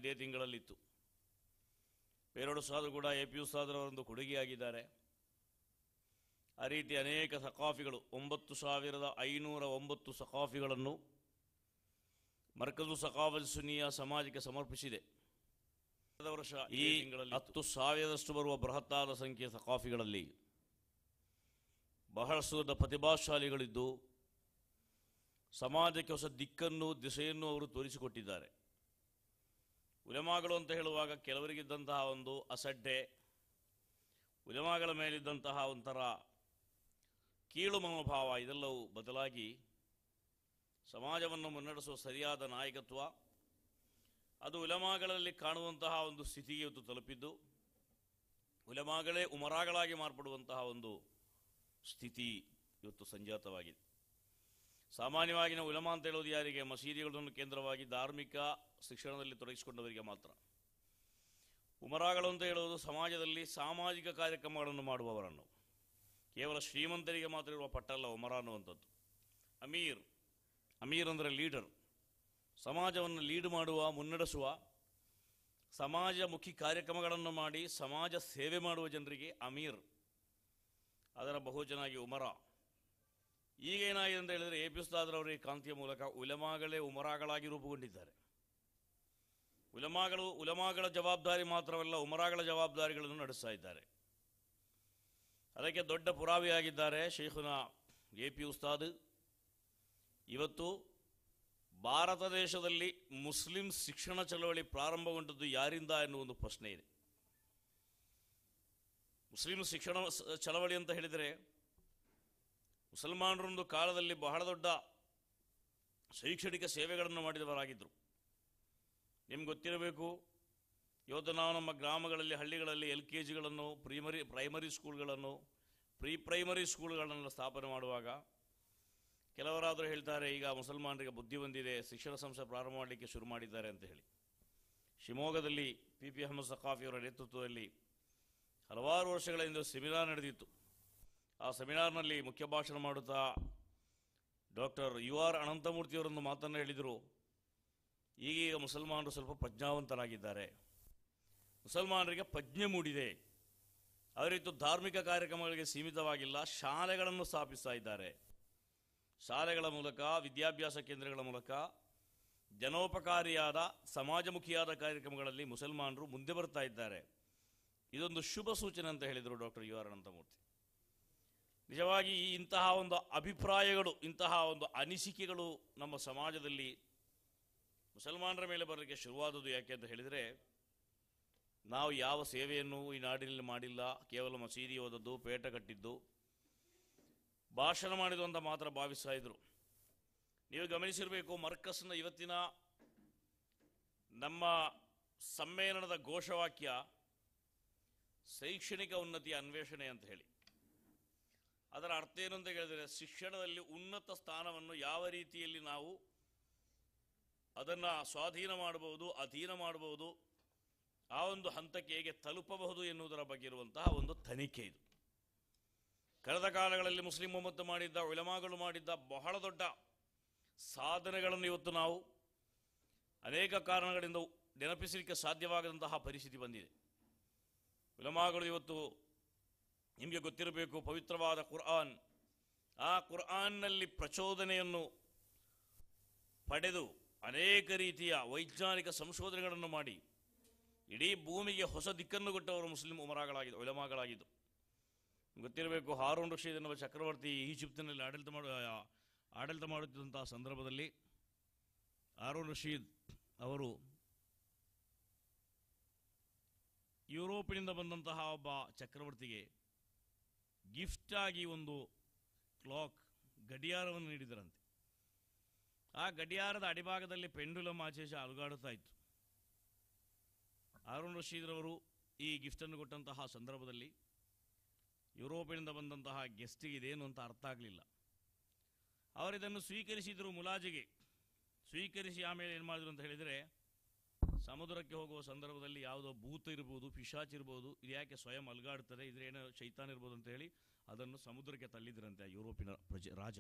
ಇದೇ ತಿಂಗಳಲ್ಲಿತ್ತು ಬೇರೆರಡು ಸಾಧು ಕೂಡ ಎ ಪಿ ಉಸ್ತಾದರವರೊಂದು ಕೊಡುಗೆಯಾಗಿದ್ದಾರೆ ಆ ರೀತಿ ಅನೇಕ ಸಕಾಫಿಗಳು ಒಂಬತ್ತು ಸಾವಿರದ ಐನೂರ ಒಂಬತ್ತು ಸಕಾಫಿಗಳನ್ನು ಮರ್ಕಜು ಸಕಾಫತ್ ಸುನಿಯ ಸಮಾಜಕ್ಕೆ ಸಮರ್ಪಿಸಿದೆ ಕಳೆದ ವರ್ಷ ಈ ತಿಂಗಳಲ್ಲಿ ಹತ್ತು ಸಾವಿರದಷ್ಟು ಬರುವ ಬೃಹತ್ತಾದ ಸಂಖ್ಯೆಯ ಸಕಾಫಿಗಳಲ್ಲಿ ಬಹಳಷ್ಟು ದೊಡ್ಡ ಪ್ರತಿಭಾಶಾಲಿಗಳಿದ್ದು ಸಮಾಜಕ್ಕೆ ಹೊಸ ದಿಕ್ಕನ್ನು ದಿಸೆಯನ್ನು ಅವರು ತೋರಿಸಿಕೊಟ್ಟಿದ್ದಾರೆ ಉಲೆಮಾಗಳು ಅಂತ ಹೇಳುವಾಗ ಕೆಲವರಿಗಿದ್ದಂತಹ ಒಂದು ಅಸಡ್ಡೆ ಉಲೆಮಾಗಳ ಮೇಲಿದ್ದಂತಹ ಒಂಥರ ಕೀಳು ಮನೋಭಾವ ಇದೆಲ್ಲವೂ ಬದಲಾಗಿ ಸಮಾಜವನ್ನು ಮುನ್ನಡೆಸುವ ಸರಿಯಾದ ನಾಯಕತ್ವ ಅದು ಉಲಮಾಗಳಲ್ಲಿ ಕಾಣುವಂತಹ ಒಂದು ಸ್ಥಿತಿಗೆ ಇವತ್ತು ತಲುಪಿದ್ದು ಉಲಮಾಗಳೇ ಉಮರಾಗಳಾಗಿ ಮಾರ್ಪಡುವಂತಹ ಒಂದು ಸ್ಥಿತಿ ಇವತ್ತು ಸಂಜಾತವಾಗಿದೆ ಸಾಮಾನ್ಯವಾಗಿ ನಾವು ಉಲಮಾ ಅಂತ ಹೇಳೋದು ಯಾರಿಗೆ ಮಸೀದಿಗಳನ್ನು ಕೇಂದ್ರವಾಗಿ ಧಾರ್ಮಿಕ ಶಿಕ್ಷಣದಲ್ಲಿ ತೊಡಗಿಸಿಕೊಂಡವರಿಗೆ ಮಾತ್ರ ಉಮರಾಗಳು ಅಂತ ಹೇಳುವುದು ಸಮಾಜದಲ್ಲಿ ಸಾಮಾಜಿಕ ಕಾರ್ಯಕ್ರಮಗಳನ್ನು ಮಾಡುವವರನ್ನು ಕೇವಲ ಶ್ರೀಮಂತರಿಗೆ ಮಾತ್ರ ಇರುವ ಪಟ್ಟಲ್ಲ ಉಮರ ಅನ್ನುವಂಥದ್ದು ಅಮೀರ್ ಅಮೀರ್ ಅಂದರೆ ಲೀಡರ್ ಸಮಾಜವನ್ನು ಲೀಡ್ ಮಾಡುವ ಮುನ್ನಡೆಸುವ ಸಮಾಜಮುಖಿ ಕಾರ್ಯಕ್ರಮಗಳನ್ನು ಮಾಡಿ ಸಮಾಜ ಸೇವೆ ಮಾಡುವ ಜನರಿಗೆ ಅಮೀರ್ ಅದರ ಬಹುಜನಾಗಿ ಉಮರ ಈಗ ಏನಾಗಿದೆ ಅಂತ ಹೇಳಿದರೆ ಎ ಪಿ ಉಸ್ತಾದ್ರವರ ಈ ಕಾಂತಿಯ ಮೂಲಕ ಉಲಮಾಗಳೇ ಉಮರಾಗಳಾಗಿ ರೂಪುಗೊಂಡಿದ್ದಾರೆ ಉಲಮಾಗಳು ಉಲಮಾಗಳ ಜವಾಬ್ದಾರಿ ಮಾತ್ರವಲ್ಲ ಉಮರಾಗಳ ಜವಾಬ್ದಾರಿಗಳನ್ನು ನಡೆಸ್ತಾ ಇದ್ದಾರೆ ಅದಕ್ಕೆ ದೊಡ್ಡ ಪುರಾವೆಯಾಗಿದ್ದಾರೆ ಶೇಖುನ ಎ ಪಿ ಉಸ್ತಾದ್ ಇವತ್ತು ಭಾರತ ದೇಶದಲ್ಲಿ ಮುಸ್ಲಿಂ ಶಿಕ್ಷಣ ಚಳವಳಿ ಪ್ರಾರಂಭಗೊಂಡದ್ದು ಯಾರಿಂದ ಎನ್ನುವ ಒಂದು ಪ್ರಶ್ನೆ ಇದೆ ಮುಸ್ಲಿಂ ಶಿಕ್ಷಣ ಸ- ಚಳವಳಿ ಅಂತ ಹೇಳಿದರೆ ಮುಸಲ್ಮಾನರೊಂದು ಕಾಲದಲ್ಲಿ ಬಹಳ ದೊಡ್ಡ ಶೈಕ್ಷಣಿಕ ಸೇವೆಗಳನ್ನು ಮಾಡಿದವರಾಗಿದ್ದರು ನಿಮ್ಗೆ ಗೊತ್ತಿರಬೇಕು ಇವತ್ತು ನಾವು ನಮ್ಮ ಗ್ರಾಮಗಳಲ್ಲಿ ಹಳ್ಳಿಗಳಲ್ಲಿ ಎಲ್ ಕೆ ಜಿಗಳನ್ನು ಪ್ರೀಮರಿ ಪ್ರೈಮರಿ ಸ್ಕೂಲ್ಗಳನ್ನು ಪ್ರೀ ಪ್ರೈಮರಿ ಸ್ಕೂಲ್ಗಳನ್ನು ಸ್ಥಾಪನೆ ಮಾಡುವಾಗ ಕೆಲವರಾದರೂ ಹೇಳ್ತಾರೆ ಈಗ ಮುಸಲ್ಮಾನರಿಗೆ ಬುದ್ಧಿ ಬಂದಿದೆ ಶಿಕ್ಷಣ ಸಂಸ್ಥೆ ಪ್ರಾರಂಭ ಮಾಡಲಿಕ್ಕೆ ಶುರು ಮಾಡಿದ್ದಾರೆ ಅಂತ ಹೇಳಿ ಶಿವಮೊಗ್ಗದಲ್ಲಿ ಪಿ ಪಿ ಅಹಮದ್ ಸಖಾಫಿಯವರ ನೇತೃತ್ವದಲ್ಲಿ ಹಲವಾರು ವರ್ಷಗಳ ಹಿಂದೆ ಸೆಮಿನಾರ್ ನಡೆದಿತ್ತು ಆ ಸೆಮಿನಾರ್ನಲ್ಲಿ ಮುಖ್ಯ ಭಾಷಣ ಮಾಡುತ್ತಾ ಡಾಕ್ಟರ್ ಯು ಆರ್ ಅನಂತಮೂರ್ತಿಯವರೊಂದು ಮಾತನ್ನು ಹೇಳಿದರು ಈಗೀಗ ಮುಸಲ್ಮಾನರು ಸ್ವಲ್ಪ ಪ್ರಜ್ಞಾವಂತರಾಗಿದ್ದಾರೆ ಮುಸಲ್ಮಾನರಿಗೆ ಪ್ರಜ್ಞೆ ಮೂಡಿದೆ ಅವರಿತ್ತು ಧಾರ್ಮಿಕ ಕಾರ್ಯಕ್ರಮಗಳಿಗೆ ಸೀಮಿತವಾಗಿಲ್ಲ ಶಾಲೆಗಳನ್ನು ಸ್ಥಾಪಿಸ್ತಾ ಇದ್ದಾರೆ ಶಾಲೆಗಳ ಮೂಲಕ ವಿದ್ಯಾಭ್ಯಾಸ ಕೇಂದ್ರಗಳ ಮೂಲಕ ಜನೋಪಕಾರಿಯಾದ ಸಮಾಜಮುಖಿಯಾದ ಕಾರ್ಯಕ್ರಮಗಳಲ್ಲಿ ಮುಸಲ್ಮಾನರು ಮುಂದೆ ಬರ್ತಾ ಇದ್ದಾರೆ ಇದೊಂದು ಶುಭ ಸೂಚನೆ ಅಂತ ಹೇಳಿದರು ಡಾಕ್ಟರ್ ಯು ಆರ್ ಅನಂತಮೂರ್ತಿ ನಿಜವಾಗಿ ಈ ಇಂತಹ ಒಂದು ಅಭಿಪ್ರಾಯಗಳು ಇಂತಹ ಒಂದು ಅನಿಸಿಕೆಗಳು ನಮ್ಮ ಸಮಾಜದಲ್ಲಿ ಮುಸಲ್ಮಾನರ ಮೇಲೆ ಬರಲಿಕ್ಕೆ ಶುರುವಾದದ್ದು ಯಾಕೆ ಅಂತ ಹೇಳಿದರೆ ನಾವು ಯಾವ ಸೇವೆಯನ್ನು ಈ ನಾಡಿನಲ್ಲಿ ಮಾಡಿಲ್ಲ ಕೇವಲ ಮಸೀದಿ ಓದದ್ದು ಪೇಟ ಕಟ್ಟಿದ್ದು ಭಾಷಣ ಮಾಡಿದ್ದು ಅಂತ ಮಾತ್ರ ಭಾವಿಸ್ತಾ ಇದ್ರು ನೀವು ಗಮನಿಸಿರಬೇಕು ಮರ್ಕಸ್ನ ಇವತ್ತಿನ ನಮ್ಮ ಸಮ್ಮೇಳನದ ಘೋಷವಾಕ್ಯ ಶೈಕ್ಷಣಿಕ ಉನ್ನತಿಯ ಅನ್ವೇಷಣೆ ಅಂತ ಹೇಳಿ ಅದರ ಅರ್ಥ ಏನು ಅಂತ ಹೇಳಿದರೆ ಶಿಕ್ಷಣದಲ್ಲಿ ಉನ್ನತ ಸ್ಥಾನವನ್ನು ಯಾವ ರೀತಿಯಲ್ಲಿ ನಾವು ಅದನ್ನು ಸ್ವಾಧೀನ ಮಾಡಬಹುದು ಅಧೀನ ಮಾಡಬಹುದು ಆ ಒಂದು ಹಂತಕ್ಕೆ ಹೇಗೆ ತಲುಪಬಹುದು ಎನ್ನುವುದರ ಬಗ್ಗೆ ಇರುವಂತಹ ಒಂದು ತನಿಖೆ ಇದು ಕಳೆದ ಕಾಲಗಳಲ್ಲಿ ಮುಸ್ಲಿಂ ಒಮ್ಮತ್ತು ಮಾಡಿದ್ದ ಉಲಮಾಗಳು ಮಾಡಿದ್ದ ಬಹಳ ದೊಡ್ಡ ಸಾಧನೆಗಳನ್ನು ಇವತ್ತು ನಾವು ಅನೇಕ ಕಾರಣಗಳಿಂದ ನೆನಪಿಸಲಿಕ್ಕೆ ಸಾಧ್ಯವಾಗದಂತಹ ಪರಿಸ್ಥಿತಿ ಬಂದಿದೆ ಉಲಮಾಗಳು ಇವತ್ತು ನಿಮಗೆ ಗೊತ್ತಿರಬೇಕು ಪವಿತ್ರವಾದ ಕುರ್ಆನ್ ಆ ಕುರ್ಆನ್ನಲ್ಲಿ ಪ್ರಚೋದನೆಯನ್ನು ಪಡೆದು ಅನೇಕ ರೀತಿಯ ವೈಜ್ಞಾನಿಕ ಸಂಶೋಧನೆಗಳನ್ನು ಮಾಡಿ ಇಡೀ ಭೂಮಿಗೆ ಹೊಸ ದಿಕ್ಕನ್ನು ಕೊಟ್ಟವರು ಮುಸ್ಲಿಂ ಉಮರಾಗಳಾಗಿದ್ದು ಉಲಮಾಗಳಾಗಿದ್ದು ಗೊತ್ತಿರಬೇಕು ಹಾರೂನ್ ರಶೀದ್ ಎನ್ನುವ ಚಕ್ರವರ್ತಿ ಈಜಿಪ್ತಿನಲ್ಲಿ ಆಡಳಿತ ಮಾಡು ಆಡಳಿತ ಮಾಡುತ್ತಿದ್ದಂತಹ ಸಂದರ್ಭದಲ್ಲಿ ಹಾರೂನ್ ರಶೀದ್ ಅವರು ಯುರೋಪಿನಿಂದ ಬಂದಂತಹ ಒಬ್ಬ ಚಕ್ರವರ್ತಿಗೆ ಗಿಫ್ಟ್ ಆಗಿ ಒಂದು ಕ್ಲಾಕ್ ಗಡಿಯಾರವನ್ನು ನೀಡಿದರಂತೆ ಆ ಗಡಿಯಾರದ ಅಡಿಭಾಗದಲ್ಲಿ ಪೆಂಡುಲಮ್ ಆಚೇಶ ಅಲುಗಾಡುತ್ತಾ ಇತ್ತು ಹಾರೂನ್ ರಶೀದ್ರವರು ಈ ಗಿಫ್ಟನ್ನು ಕೊಟ್ಟಂತಹ ಸಂದರ್ಭದಲ್ಲಿ ಯುರೋಪಿನಿಂದ ಬಂದಂತಹ ಗೆಸ್ಟಿಗೆ ಇದೇನು ಅಂತ ಅರ್ಥ ಆಗಲಿಲ್ಲ ಅವರಿದನ್ನು ಸ್ವೀಕರಿಸಿದರು ಮುಲಾಜಿಗೆ ಸ್ವೀಕರಿಸಿ ಆಮೇಲೆ ಏನು ಮಾಡಿದ್ರು ಅಂತ ಹೇಳಿದರೆ ಸಮುದ್ರಕ್ಕೆ ಹೋಗುವ ಸಂದರ್ಭದಲ್ಲಿ ಯಾವುದೋ ಭೂತ ಇರ್ಬೋದು ಪಿಶಾಚ್ ಇರ್ಬೋದು ಇದು ಯಾಕೆ ಸ್ವಯಂ ಅಲ್ಗಾಡ್ತದೆ ಇದ್ರೆ ಏನೋ ಶೈತಾನ್ ಇರ್ಬೋದು ಅಂತ ಹೇಳಿ ಅದನ್ನು ಸಮುದ್ರಕ್ಕೆ ತಳ್ಳಿದ್ರಂತೆ ಆ ಯುರೋಪಿನ ಪ್ರಜೆ ರಾಜ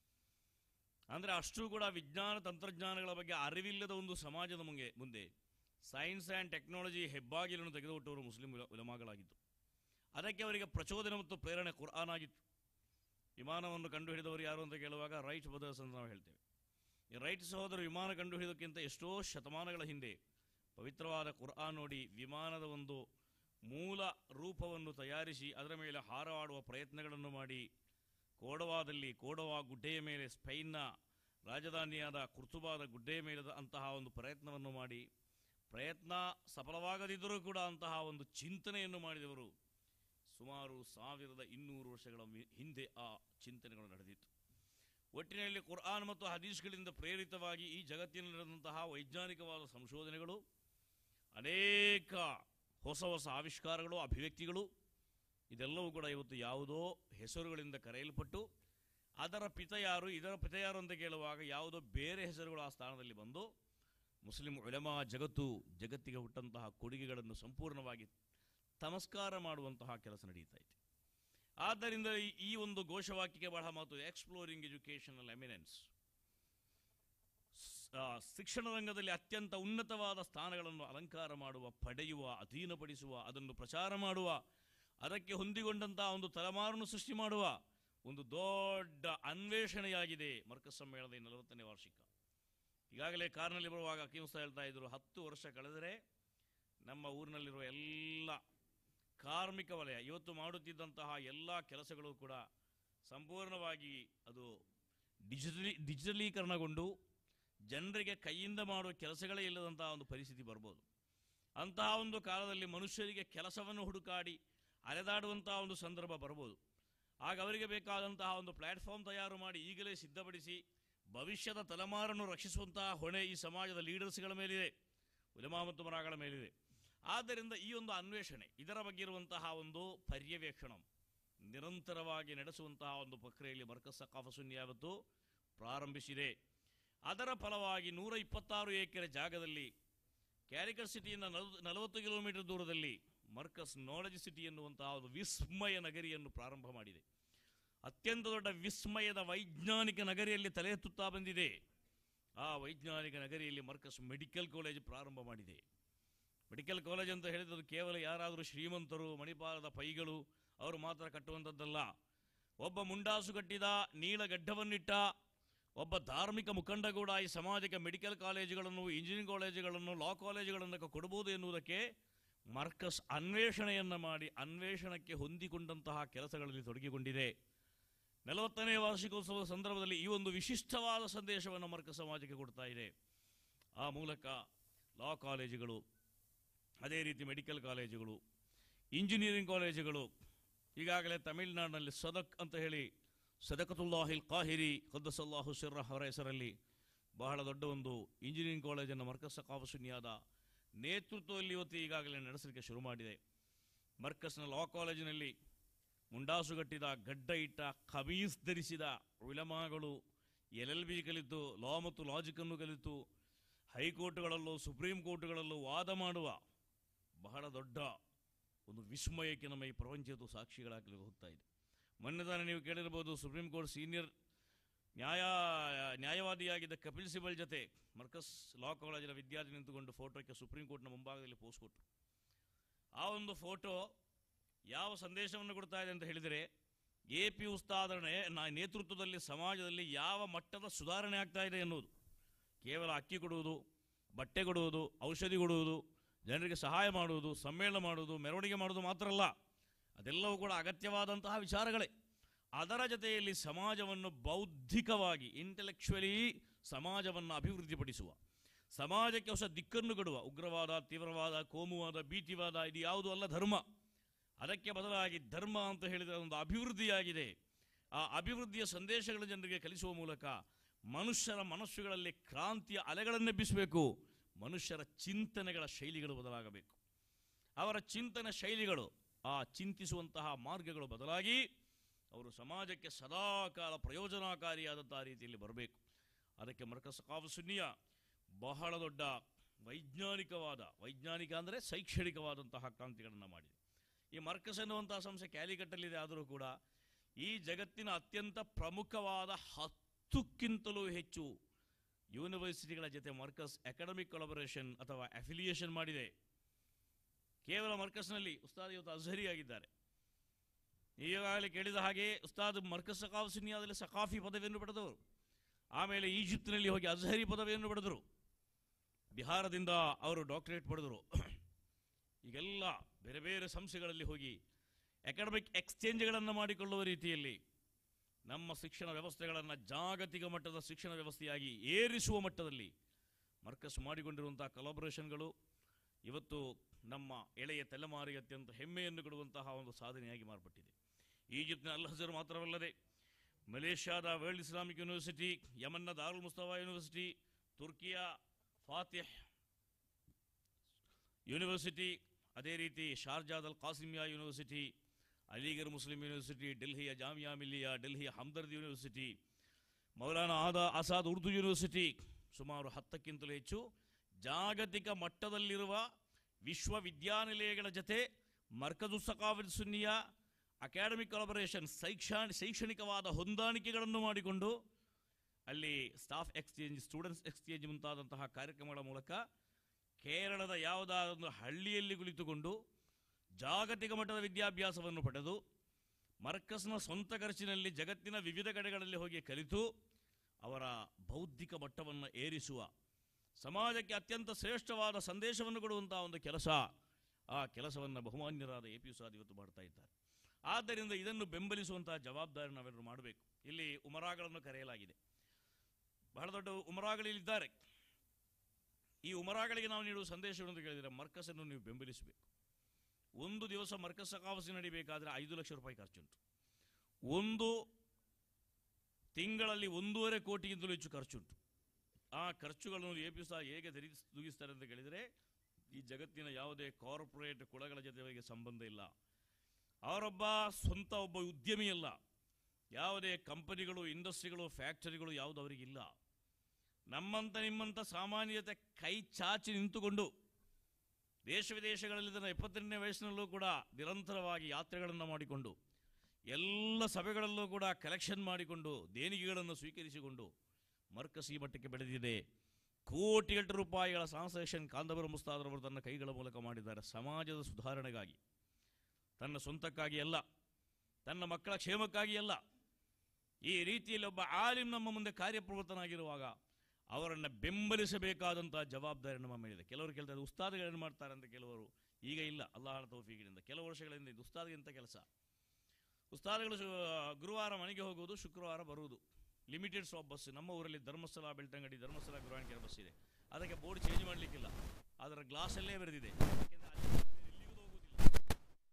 ಅಂದರೆ ಅಷ್ಟು ಕೂಡ ವಿಜ್ಞಾನ ತಂತ್ರಜ್ಞಾನಗಳ ಬಗ್ಗೆ ಅರಿವಿಲ್ಲದ ಒಂದು ಸಮಾಜದ ಮುಂಗೆ ಮುಂದೆ ಸೈನ್ಸ್ ಆ್ಯಂಡ್ ಟೆಕ್ನಾಲಜಿ ಹೆಬ್ಬಾಗಿಲನ್ನು ತೆಗೆದುಕೊಟ್ಟವರು ಮುಸ್ಲಿಂ ಉಲ- ಉಲಮಾಗಳಾಗಿದ್ದರು ಅದಕ್ಕೆ ಅವರಿಗೆ ಪ್ರಚೋದನೆ ಮತ್ತು ಪ್ರೇರಣೆ ಕುರ್ಆನ್ ಆಗಿತ್ತು ವಿಮಾನವನ್ನು ಕಂಡುಹಿಡಿದವರು ಯಾರು ಅಂತ ಕೇಳುವಾಗ ರೈಟ್ ಬ್ರದರ್ಸ್ ಅಂತ ನಾವು ಹೇಳ್ತೇವೆ ಈ ರೈಟ್ ಸಹೋದರ ವಿಮಾನ ಕಂಡುಹಿಡಿದಕ್ಕಿಂತ ಎಷ್ಟೋ ಶತಮಾನಗಳ ಹಿಂದೆ ಪವಿತ್ರವಾದ ಕುರ್ಆನ್ ನೋಡಿ ವಿಮಾನದ ಒಂದು ಮೂಲ ರೂಪವನ್ನು ತಯಾರಿಸಿ ಅದರ ಮೇಲೆ ಹಾರಾಡುವ ಪ್ರಯತ್ನಗಳನ್ನು ಮಾಡಿ ಕೋಡವಾದಲ್ಲಿ ಕೋಡವಾ ಗುಡ್ಡೆಯ ಮೇಲೆ ಸ್ಪೈನ್ನ ರಾಜಧಾನಿಯಾದ ಕುರ್ತುಬಾದ ಗುಡ್ಡೆಯ ಮೇಲದ ಅಂತಹ ಒಂದು ಪ್ರಯತ್ನವನ್ನು ಮಾಡಿ ಪ್ರಯತ್ನ ಸಫಲವಾಗದಿದ್ದರೂ ಕೂಡ ಅಂತಹ ಒಂದು ಚಿಂತನೆಯನ್ನು ಮಾಡಿದವರು ಸುಮಾರು ಸಾವಿರದ ಇನ್ನೂರು ವರ್ಷಗಳ ಮಿ- ಹಿಂದೆ ಆ ಚಿಂತನೆಗಳು ನಡೆದಿತ್ತು ಒಟ್ಟಿನಲ್ಲಿ ಕುರ್ಆನ್ ಮತ್ತು ಹದೀಸ್ಗಳಿಂದ ಪ್ರೇರಿತವಾಗಿ ಈ ಜಗತ್ತಿನಲ್ಲಿ ನಡೆದಂತಹ ವೈಜ್ಞಾನಿಕವಾದ ಸಂಶೋಧನೆಗಳು ಅನೇಕ ಹೊಸ ಹೊಸ ಆವಿಷ್ಕಾರಗಳು ಅಭಿವ್ಯಕ್ತಿಗಳು ಇದೆಲ್ಲವೂ ಕೂಡ ಇವತ್ತು ಯಾವುದೋ ಹೆಸರುಗಳಿಂದ ಕರೆಯಲ್ಪಟ್ಟು ಅದರ ಪಿತ ಯಾರು ಇದರ ಪಿತ ಯಾರು ಅಂತ ಕೇಳುವಾಗ ಯಾವುದೋ ಬೇರೆ ಹೆಸರುಗಳು ಆ ಸ್ಥಾನದಲ್ಲಿ ಬಂದು ಮುಸ್ಲಿಂ ಉಲಮಾ ಜಗತ್ತು ಜಗತ್ತಿಗೆ ಹುಟ್ಟಂತಹ ಕೊಡುಗೆಗಳನ್ನು ಸಂಪೂರ್ಣವಾಗಿ ತಮಸ್ಕಾರ ಮಾಡುವಂತಹ ಕೆಲಸ ನಡೀತಾ ಇದೆ ಆದ್ದರಿಂದ ಈ- ಈ ಒಂದು ಘೋಷವಾಕ್ಯಕ್ಕೆ ಬಹಳ ಮಾತು ಎಕ್ಸ್ಪ್ಲೋರಿಂಗ್ ಎಜುಕೇಷನಲ್ ಎಮಿನೆನ್ಸ್ ಶಿಕ್ಷಣ ರಂಗದಲ್ಲಿ ಅತ್ಯಂತ ಉನ್ನತವಾದ ಸ್ಥಾನಗಳನ್ನು ಅಲಂಕಾರ ಮಾಡುವ ಪಡೆಯುವ ಅಧೀನಪಡಿಸುವ ಅದನ್ನು ಪ್ರಚಾರ ಮಾಡುವ ಅದಕ್ಕೆ ಹೊಂದಿಕೊಂಡಂತಹ ಒಂದು ತಲೆಮಾರನ್ನು ಸೃಷ್ಟಿ ಮಾಡುವ ಒಂದು ದೊಡ್ಡ ಅನ್ವೇಷಣೆಯಾಗಿದೆ ಮರ್ಕಸ್ ಸಮ್ಮೇಳನದ ಈ ನಲವತ್ತನೇ ವಾರ್ಷಿಕ ಈಗಾಗಲೇ ಕಾರ್ನಲ್ಲಿ ಬರುವಾಗ ಅಕೀಮ್ಸ್ತಾ ಹೇಳ್ತಾ ಇದ್ರು ಹತ್ತು ವರ್ಷ ಕಳೆದರೆ ನಮ್ಮ ಊರಿನಲ್ಲಿರುವ ಎಲ್ಲ ಕಾರ್ಮಿಕ ವಲಯ ಇವತ್ತು ಮಾಡುತ್ತಿದ್ದಂತಹ ಎಲ್ಲ ಕೆಲಸಗಳು ಕೂಡ ಸಂಪೂರ್ಣವಾಗಿ ಅದು ಡಿಜಿಟಲಿ ಡಿಜಿಟಲೀಕರಣಗೊಂಡು ಜನರಿಗೆ ಕೈಯಿಂದ ಮಾಡುವ ಕೆಲಸಗಳೇ ಇಲ್ಲದಂತಹ ಒಂದು ಪರಿಸ್ಥಿತಿ ಬರ್ಬೋದು ಅಂತಹ ಒಂದು ಕಾಲದಲ್ಲಿ ಮನುಷ್ಯರಿಗೆ ಕೆಲಸವನ್ನು ಹುಡುಕಾಡಿ ಅಲೆದಾಡುವಂತಹ ಒಂದು ಸಂದರ್ಭ ಬರ್ಬೋದು ಆಗ ಅವರಿಗೆ ಬೇಕಾದಂತಹ ಒಂದು ಪ್ಲ್ಯಾಟ್ಫಾರ್ಮ್ ತಯಾರು ಮಾಡಿ ಈಗಲೇ ಸಿದ್ಧಪಡಿಸಿ ಭವಿಷ್ಯದ ತಲೆಮಾರನ್ನು ರಕ್ಷಿಸುವಂತಹ ಹೊಣೆ ಈ ಸಮಾಜದ ಲೀಡರ್ಸ್ಗಳ ಮೇಲಿದೆ ಉಲಮಾ ಮತ್ತು ಮರಾಗಳ ಮೇಲಿದೆ ಆದ್ದರಿಂದ ಈ ಒಂದು ಅನ್ವೇಷಣೆ ಇದರ ಬಗ್ಗೆ ಇರುವಂತಹ ಒಂದು ಪರ್ಯವೇಕ್ಷಣ ನಿರಂತರವಾಗಿ ನಡೆಸುವಂತಹ ಒಂದು ಪ್ರಕ್ರಿಯೆಯಲ್ಲಿ ಮರ್ಕಸ್ ಸಕಾಫ ಸುನ್ನಿ ಯಾವತ್ತು ಪ್ರಾರಂಭಿಸಿದೆ ಅದರ ಫಲವಾಗಿ ನೂರ ಇಪ್ಪತ್ತಾರು ಎಕರೆ ಜಾಗದಲ್ಲಿ ಕ್ಯಾರಿಕರ್ ಸಿಟಿಯಿಂದ ನಲವತ್ತು ನಲವತ್ತು ಕಿಲೋಮೀಟರ್ ದೂರದಲ್ಲಿ ಮರ್ಕಸ್ ನಾಲೆಜ್ ಸಿಟಿ ಎನ್ನುವಂತಹ ಒಂದು ವಿಸ್ಮಯ ನಗರಿಯನ್ನು ಪ್ರಾರಂಭ ಮಾಡಿದೆ ಅತ್ಯಂತ ದೊಡ್ಡ ವಿಸ್ಮಯದ ವೈಜ್ಞಾನಿಕ ನಗರಿಯಲ್ಲಿ ತಲೆ ಎತ್ತುತ್ತಾ ಬಂದಿದೆ ಆ ವೈಜ್ಞಾನಿಕ ನಗರಿಯಲ್ಲಿ ಮರ್ಕಸ್ ಮೆಡಿಕಲ್ ಕಾಲೇಜ್ ಪ್ರಾರಂಭ ಮಾಡಿದೆ ಮೆಡಿಕಲ್ ಕಾಲೇಜ್ ಅಂತ ಹೇಳಿದ್ರೆ ಅದು ಕೇವಲ ಯಾರಾದರೂ ಶ್ರೀಮಂತರು ಮಣಿಪಾಲದ ಪೈಗಳು ಅವರು ಮಾತ್ರ ಕಟ್ಟುವಂಥದ್ದಲ್ಲ ಒಬ್ಬ ಮುಂಡಾಸು ಕಟ್ಟಿದ ನೀಳಗಡ್ಡವನ್ನಿಟ್ಟ ಒಬ್ಬ ಧಾರ್ಮಿಕ ಮುಖಂಡ ಕೂಡ ಈ ಸಮಾಜಕ್ಕೆ ಮೆಡಿಕಲ್ ಕಾಲೇಜುಗಳನ್ನು ಇಂಜಿನಿಯರಿಂಗ್ ಕಾಲೇಜುಗಳನ್ನು ಲಾ ಕಾಲೇಜುಗಳನ್ನು ಕೊಡಬಹುದು ಎನ್ನುವುದಕ್ಕೆ ಮರ್ಕಸ್ ಅನ್ವೇಷಣೆಯನ್ನು ಮಾಡಿ ಅನ್ವೇಷಣಕ್ಕೆ ಹೊಂದಿಕೊಂಡಂತಹ ಕೆಲಸಗಳಲ್ಲಿ ತೊಡಗಿಕೊಂಡಿದೆ ನಲವತ್ತನೇ ವಾರ್ಷಿಕೋತ್ಸವದ ಸಂದರ್ಭದಲ್ಲಿ ಈ ಒಂದು ವಿಶಿಷ್ಟವಾದ ಸಂದೇಶವನ್ನು ಮರ್ಕ ಸಮಾಜಕ್ಕೆ ಕೊಡ್ತಾ ಇದೆ ಆ ಮೂಲಕ ಲಾ ಕಾಲೇಜುಗಳು ಅದೇ ರೀತಿ ಮೆಡಿಕಲ್ ಕಾಲೇಜುಗಳು ಇಂಜಿನಿಯರಿಂಗ್ ಕಾಲೇಜುಗಳು ಈಗಾಗಲೇ ತಮಿಳುನಾಡಿನಲ್ಲಿ ಸದಕ್ ಅಂತ ಹೇಳಿ ಸದಕತುಲ್ಲಾಹಿಲ್ ಕಾಹಿರಿ ಖದ್ದಸಲ್ಲಾಹು ಸಿರ್ರ ಅವರ ಹೆಸರಲ್ಲಿ ಬಹಳ ದೊಡ್ಡ ಒಂದು ಇಂಜಿನಿಯರಿಂಗ್ ಕಾಲೇಜನ್ನು ಮರ್ಕಸ್ ಕಾಫಸುನ್ಯಾದ ನೇತೃತ್ವದಲ್ಲಿ ಇವತ್ತು ಈಗಾಗಲೇ ನಡೆಸಲಿಕ್ಕೆ ಶುರು ಮಾಡಿದೆ ಮರ್ಕಸ್ನ ಲಾ ಕಾಲೇಜಿನಲ್ಲಿ ಮುಂಡಾಸುಗಟ್ಟಿದ ಗಡ್ಡ ಇಟ್ಟ ಖಬೀಸ್ ಧರಿಸಿದ ಉಲಮಾಗಳು ಎಲ್ ಎಲ್ ಬಿ ಕಲಿತು ಲಾ ಮತ್ತು ಲಾಜಿಕನ್ನು ಕಲಿತು ಹೈಕೋರ್ಟ್ಗಳಲ್ಲೂ ಸುಪ್ರೀಂ ಕೋರ್ಟ್ಗಳಲ್ಲೂ ವಾದ ಮಾಡುವ ಬಹಳ ದೊಡ್ಡ ಒಂದು ವಿಸ್ಮಯಕ್ಕೆ ನಮ್ಮ ಈ ಪ್ರಪಂಚದ ಸಾಕ್ಷಿಗಳಾಗಲಿ ಹೋಗ್ತಾ ಇದೆ ಮೊನ್ನೆ ತಾನೇ ನೀವು ಕೇಳಿರ್ಬೋದು ಸುಪ್ರೀಂ ಕೋರ್ಟ್ ಸೀನಿಯರ್ ನ್ಯಾಯ ನ್ಯಾಯವಾದಿಯಾಗಿದ್ದ ಕಪಿಲ್ ಸಿಬಲ್ ಜೊತೆ ಮರ್ಕಸ್ ಲಾ ಕಾಲೇಜಿನ ವಿದ್ಯಾರ್ಥಿ ನಿಂತುಕೊಂಡು ಫೋಟೋಕ್ಕೆ ಸುಪ್ರೀಂ ಕೋರ್ಟ್ನ ಮುಂಭಾಗದಲ್ಲಿ ಪೋಸ್ ಕೊಟ್ಟರು ಆ ಒಂದು ಫೋಟೋ ಯಾವ ಸಂದೇಶವನ್ನು ಕೊಡ್ತಾ ಇದೆ ಅಂತ ಹೇಳಿದರೆ ಎ ಪಿ ಉಸ್ತಾದನೆ ನಾ ನೇತೃತ್ವದಲ್ಲಿ ಸಮಾಜದಲ್ಲಿ ಯಾವ ಮಟ್ಟದ ಸುಧಾರಣೆ ಆಗ್ತಾ ಇದೆ ಎನ್ನುವುದು ಕೇವಲ ಅಕ್ಕಿ ಕೊಡುವುದು ಬಟ್ಟೆ ಕೊಡುವುದು ಔಷಧಿ ಕೊಡುವುದು ಜನರಿಗೆ ಸಹಾಯ ಮಾಡುವುದು ಸಮ್ಮೇಳನ ಮಾಡುವುದು ಮೆರವಣಿಗೆ ಮಾಡುವುದು ಮಾತ್ರ ಅಲ್ಲ ಅದೆಲ್ಲವೂ ಕೂಡ ಅಗತ್ಯವಾದಂತಹ ವಿಚಾರಗಳೇ ಅದರ ಜೊತೆಯಲ್ಲಿ ಸಮಾಜವನ್ನು ಬೌದ್ಧಿಕವಾಗಿ ಇಂಟೆಲೆಕ್ಚುಯಲಿ ಸಮಾಜವನ್ನು ಅಭಿವೃದ್ಧಿಪಡಿಸುವ ಸಮಾಜಕ್ಕೆ ಹೊಸ ದಿಕ್ಕನ್ನು ಕೊಡುವ ಉಗ್ರವಾದ ತೀವ್ರವಾದ ಕೋಮುವಾದ ಭೀತಿವಾದ ಇದು ಯಾವುದು ಅಲ್ಲ ಧರ್ಮ ಅದಕ್ಕೆ ಬದಲಾಗಿ ಧರ್ಮ ಅಂತ ಹೇಳಿದರೆ ಒಂದು ಅಭಿವೃದ್ಧಿಯಾಗಿದೆ ಆ ಅಭಿವೃದ್ಧಿಯ ಸಂದೇಶಗಳ ಜನರಿಗೆ ಕಲಿಸುವ ಮೂಲಕ ಮನುಷ್ಯರ ಮನಸ್ಸುಗಳಲ್ಲಿ ಕ್ರಾಂತಿಯ ಅಲೆಗಳನ್ನೆಬ್ಬಿಸಬೇಕು ಮನುಷ್ಯರ ಚಿಂತನೆಗಳ ಶೈಲಿಗಳು ಬದಲಾಗಬೇಕು ಅವರ ಚಿಂತನೆ ಶೈಲಿಗಳು ಆ ಚಿಂತಿಸುವಂತಹ ಮಾರ್ಗಗಳು ಬದಲಾಗಿ ಅವರು ಸಮಾಜಕ್ಕೆ ಸದಾಕಾಲ ಪ್ರಯೋಜನಕಾರಿಯಾದಂತಹ ರೀತಿಯಲ್ಲಿ ಬರಬೇಕು ಅದಕ್ಕೆ ಮರ್ಕಸ್ ಕಾಫ್ ಸುನ್ನಿಯ ಬಹಳ ದೊಡ್ಡ ವೈಜ್ಞಾನಿಕವಾದ ವೈಜ್ಞಾನಿಕ ಅಂದರೆ ಶೈಕ್ಷಣಿಕವಾದಂತಹ ಕ್ರಾಂತಿಗಳನ್ನು ಮಾಡಿದೆ ಈ ಮರ್ಕಸ್ ಎನ್ನುವಂತಹ ಸಂಸ್ಥೆ ಕ್ಯಾಲಿಕಟ್ಟಲ್ಲಿದೆ ಆದರೂ ಕೂಡ ಈ ಜಗತ್ತಿನ ಅತ್ಯಂತ ಪ್ರಮುಖವಾದ ಹತ್ತಕ್ಕಿಂತಲೂ ಹೆಚ್ಚು ಯೂನಿವರ್ಸಿಟಿಗಳ ಜೊತೆ ಮರ್ಕಸ್ ಅಕಾಡೆಮಿಕ್ ಕೊಲಬರೇಷನ್ ಅಥವಾ ಅಫಿಲಿಯೇಷನ್ ಮಾಡಿದೆ ಕೇವಲ ಮರ್ಕಸ್ನಲ್ಲಿ ಉಸ್ತಾದ್ ಇವತ್ತು ಅಜಹರಿ ಆಗಿದ್ದಾರೆ ಈಗಾಗಲೇ ಕೇಳಿದ ಹಾಗೆ ಉಸ್ತಾದ್ ಮರ್ಕಸ್ ಸಕಾಫ್ ಸುನ್ಯಾದಲ್ಲಿ ಸಕಾಫಿ ಪದವಿಯನ್ನು ಪಡೆದವರು ಆಮೇಲೆ ಈಜಿಪ್ತಿನಲ್ಲಿ ಹೋಗಿ ಅಜಹರಿ ಪದವಿಯನ್ನು ಪಡೆದರು ಬಿಹಾರದಿಂದ ಅವರು ಡಾಕ್ಟರೇಟ್ ಪಡೆದರು ಈಗೆಲ್ಲ ಬೇರೆ ಬೇರೆ ಸಂಸ್ಥೆಗಳಲ್ಲಿ ಹೋಗಿ ಅಕಾಡೆಮಿಕ್ ಎಕ್ಸ್ಚೇಂಜ್ಗಳನ್ನು ಮಾಡಿಕೊಳ್ಳುವ ರೀತಿಯಲ್ಲಿ ನಮ್ಮ ಶಿಕ್ಷಣ ವ್ಯವಸ್ಥೆಗಳನ್ನು ಜಾಗತಿಕ ಮಟ್ಟದ ಶಿಕ್ಷಣ ವ್ಯವಸ್ಥೆಯಾಗಿ ಏರಿಸುವ ಮಟ್ಟದಲ್ಲಿ ಮರ್ಕಸ್ ಮಾಡಿಕೊಂಡಿರುವಂತಹ ಕೊಲಾಬರೇಷನ್ಗಳು ಇವತ್ತು ನಮ್ಮ ಎಳೆಯ ತಲೆಮಾರಿಗೆ ಅತ್ಯಂತ ಹೆಮ್ಮೆಯನ್ನು ಕೊಡುವಂತಹ ಒಂದು ಸಾಧನೆಯಾಗಿ ಮಾರ್ಪಟ್ಟಿದೆ ಈಜಿಪ್ಟಿನ ಅಲ್ ಹಜರ್ ಮಾತ್ರವಲ್ಲದೆ ಮಲೇಷ್ಯಾದ ವರ್ಲ್ಡ್ ಇಸ್ಲಾಮಿಕ್ ಯೂನಿವರ್ಸಿಟಿ ಯಮನ್ನ ದಾರುಲ್ ಮುಸ್ತಫಾ ಯೂನಿವರ್ಸಿಟಿ ತುರ್ಕಿಯ ಫಾತಿಹ್ ಯೂನಿವರ್ಸಿಟಿ ಅದೇ ರೀತಿ ಶಾರ್ಜಾದಲ್ Qasimia university Aligarh Muslim university ಡೆಲ್ಲಿಯ ಜಾಮಿಯಾ ಮಿಲ್ಲಿಯಾ ಡೆಲ್ಲಿಯ ಹಮ್ದರ್ದ್ ಯೂನಿವರ್ಸಿಟಿ ಮೌಲಾನಾ ಆದ ಆಸಾದ್ ಉರ್ದು ಯೂನಿವರ್ಸಿಟಿ ಸುಮಾರು ಹತ್ತಕ್ಕಿಂತಲೂ ಹೆಚ್ಚು ಜಾಗತಿಕ ಮಟ್ಟದಲ್ಲಿರುವ ವಿಶ್ವವಿದ್ಯಾನಿಲಯಗಳ ಜೊತೆ ಮರ್ಕಜು ಸಕಾಫಿಲ್ ಸುನ್ನಿಯ ಅಕಾಡೆಮಿಕ್ ಕೊಲಬರೇಷನ್ ಶೈಕ್ಷಾಣ ಶೈಕ್ಷಣಿಕವಾದ ಹೊಂದಾಣಿಕೆಗಳನ್ನು ಮಾಡಿಕೊಂಡು ಅಲ್ಲಿ ಸ್ಟಾಫ್ ಎಕ್ಸ್ಚೇಂಜ್ ಸ್ಟೂಡೆಂಟ್ಸ್ ಎಕ್ಸ್ಚೇಂಜ್ ಮುಂತಾದಂತಹ ಕಾರ್ಯಕ್ರಮಗಳ ಮೂಲಕ ಕೇರಳದ ಯಾವುದಾದೊಂದು ಹಳ್ಳಿಯಲ್ಲಿ ಕುಳಿತುಕೊಂಡು ಜಾಗತಿಕ ಮಟ್ಟದ ವಿದ್ಯಾಭ್ಯಾಸವನ್ನು ಪಡೆದು ಮರ್ಕಸ್ನ ಸ್ವಂತ ಖರ್ಚಿನಲ್ಲಿ ಜಗತ್ತಿನ ವಿವಿಧ ಕಡೆಗಳಲ್ಲಿ ಹೋಗಿ ಕಲಿತು ಅವರ ಬೌದ್ಧಿಕ ಮಟ್ಟವನ್ನು ಏರಿಸುವ ಸಮಾಜಕ್ಕೆ ಅತ್ಯಂತ ಶ್ರೇಷ್ಠವಾದ ಸಂದೇಶವನ್ನು ಕೊಡುವಂತಹ ಒಂದು ಕೆಲಸ ಆ ಕೆಲಸವನ್ನು ಬಹುಮಾನ್ಯರಾದ ಎ ಪಿ ಉಸಾದ್ ಇವತ್ತು ಮಾಡ್ತಾ ಇದ್ದಾರೆ ಆದ್ದರಿಂದ ಇದನ್ನು ಬೆಂಬಲಿಸುವಂತಹ ಜವಾಬ್ದಾರಿ ನಾವೆಲ್ಲರೂ ಮಾಡಬೇಕು ಇಲ್ಲಿ ಉಮರಾಗಳನ್ನು ಕರೆಯಲಾಗಿದೆ ಬಹಳ ದೊಡ್ಡ ಉಮರಾಗಳಿದ್ದಾರೆ ಈ ಉಮರಾಗಳಿಗೆ ನಾವು ನೀಡುವ ಸಂದೇಶವನ್ನು ಕೇಳಿದರೆ ಮರ್ಕಸನ್ನು ನೀವು ಬೆಂಬಲಿಸಬೇಕು ಒಂದು ದಿವಸ ಮರ್ಕಸ್ ಸಕಾವಸಿ ನಡಿಬೇಕಾದ್ರೆ ಐದು ಲಕ್ಷ ರೂಪಾಯಿ ಖರ್ಚುಂಟು ಒಂದು ತಿಂಗಳಲ್ಲಿ ಒಂದೂವರೆ ಕೋಟಿಗಿಂತಲೂ ಹೆಚ್ಚು ಖರ್ಚುಂಟು ಆ ಖರ್ಚುಗಳನ್ನು ಎ ಪಿ ಸಹ ಹೇಗೆ ಧರಿ ತೂಗಿಸ್ತಾರೆ ಅಂತ ಕೇಳಿದರೆ ಈ ಜಗತ್ತಿನ ಯಾವುದೇ ಕಾರ್ಪೊರೇಟ್ ಕುಳಗಳ ಜೊತೆ ಅವರಿಗೆ ಸಂಬಂಧ ಇಲ್ಲ ಅವರೊಬ್ಬ ಸ್ವಂತ ಒಬ್ಬ ಉದ್ಯಮಿ ಅಲ್ಲ ಯಾವುದೇ ಕಂಪನಿಗಳು ಇಂಡಸ್ಟ್ರಿಗಳು ಫ್ಯಾಕ್ಟರಿಗಳು ಯಾವುದು ಅವರಿಗಿಲ್ಲ ನಮ್ಮಂತ ನಿಮ್ಮಂಥ ಸಾಮಾನ್ಯತೆ ಕೈ ಚಾಚಿ ನಿಂತುಕೊಂಡು ದೇಶ ವಿದೇಶಗಳಲ್ಲಿ ತನ್ನ ಎಪ್ಪತ್ತೆಂಟನೇ ವಯಸ್ಸಿನಲ್ಲೂ ಕೂಡ ನಿರಂತರವಾಗಿ ಯಾತ್ರೆಗಳನ್ನು ಮಾಡಿಕೊಂಡು ಎಲ್ಲ ಸಭೆಗಳಲ್ಲೂ ಕೂಡ ಕಲೆಕ್ಷನ್ ಮಾಡಿಕೊಂಡು ದೇಣಿಗೆಗಳನ್ನು ಸ್ವೀಕರಿಸಿಕೊಂಡು ಮರ್ಕಸ್ ಈ ಮಟ್ಟಕ್ಕೆ ಬೆಳೆದಿದೆ ಕೋಟಿಗಟ್ಟು ರೂಪಾಯಿಗಳ ಟ್ರಾನ್ಸಾಕ್ಷನ್ ಕಾಂದಬರ ಮುಸ್ತಾದರವರು ತನ್ನ ಕೈಗಳ ಮೂಲಕ ಮಾಡಿದ್ದಾರೆ ಸಮಾಜದ ಸುಧಾರಣೆಗಾಗಿ ತನ್ನ ಸ್ವಂತಕ್ಕಾಗಿ ಅಲ್ಲ ತನ್ನ ಮಕ್ಕಳ ಕ್ಷೇಮಕ್ಕಾಗಿ ಅಲ್ಲ ಈ ರೀತಿಯಲ್ಲಿ ಒಬ್ಬ ಆಲಿಮ್ ನಮ್ಮ ಮುಂದೆ ಕಾರ್ಯಪ್ರವೃತ್ತನಾಗಿರುವಾಗ ಅವರನ್ನು ಬೆಂಬಲಿಸಬೇಕಾದಂತಹ ಜವಾಬ್ದಾರಿ ನಮ್ಮ ಮೇಲಿದೆ ಕೆಲವರು ಕೇಳ್ತಾರೆ ಉಸ್ತಾದ್ಗಳೇನು ಮಾಡ್ತಾರೆ ಅಂತ ಕೆಲವರು ಈಗ ಇಲ್ಲ ಅಲ್ಲಾಹನ ತೌಫೀಗಿನಿಂದ ಕೆಲವು ವರ್ಷಗಳಿಂದ ಇದು ಉಸ್ತಾದ್ಗಿಂತ ಕೆಲಸ ಉಸ್ತಾದ್ಗಳು ಶು- ಗುರುವಾರ ಮನೆಗೆ ಹೋಗುವುದು ಶುಕ್ರವಾರ ಬರುವುದು ಲಿಮಿಟೆಡ್ ಸ್ಟಾಪ್ ಬಸ್ ನಮ್ಮ ಊರಲ್ಲಿ ಧರ್ಮಸ್ಥಳ ಬೆಳ್ತಂಗಡಿ ಧರ್ಮಸ್ಥಳ ಗುರುವಾಣಿಕೆರೆ ಬಸ್ ಇದೆ ಅದಕ್ಕೆ ಬೋರ್ಡ್ ಚೇಂಜ್ ಮಾಡಲಿಕ್ಕಿಲ್ಲ ಅದರ ಗ್ಲಾಸಲ್ಲೇ ಬರೆದಿದೆ ಯಾಕೆಂದ್ರೆ ಅಲ್ಲಿ ಎಲ್ಲಿಗೂ ಹೋಗುವುದಿಲ್ಲ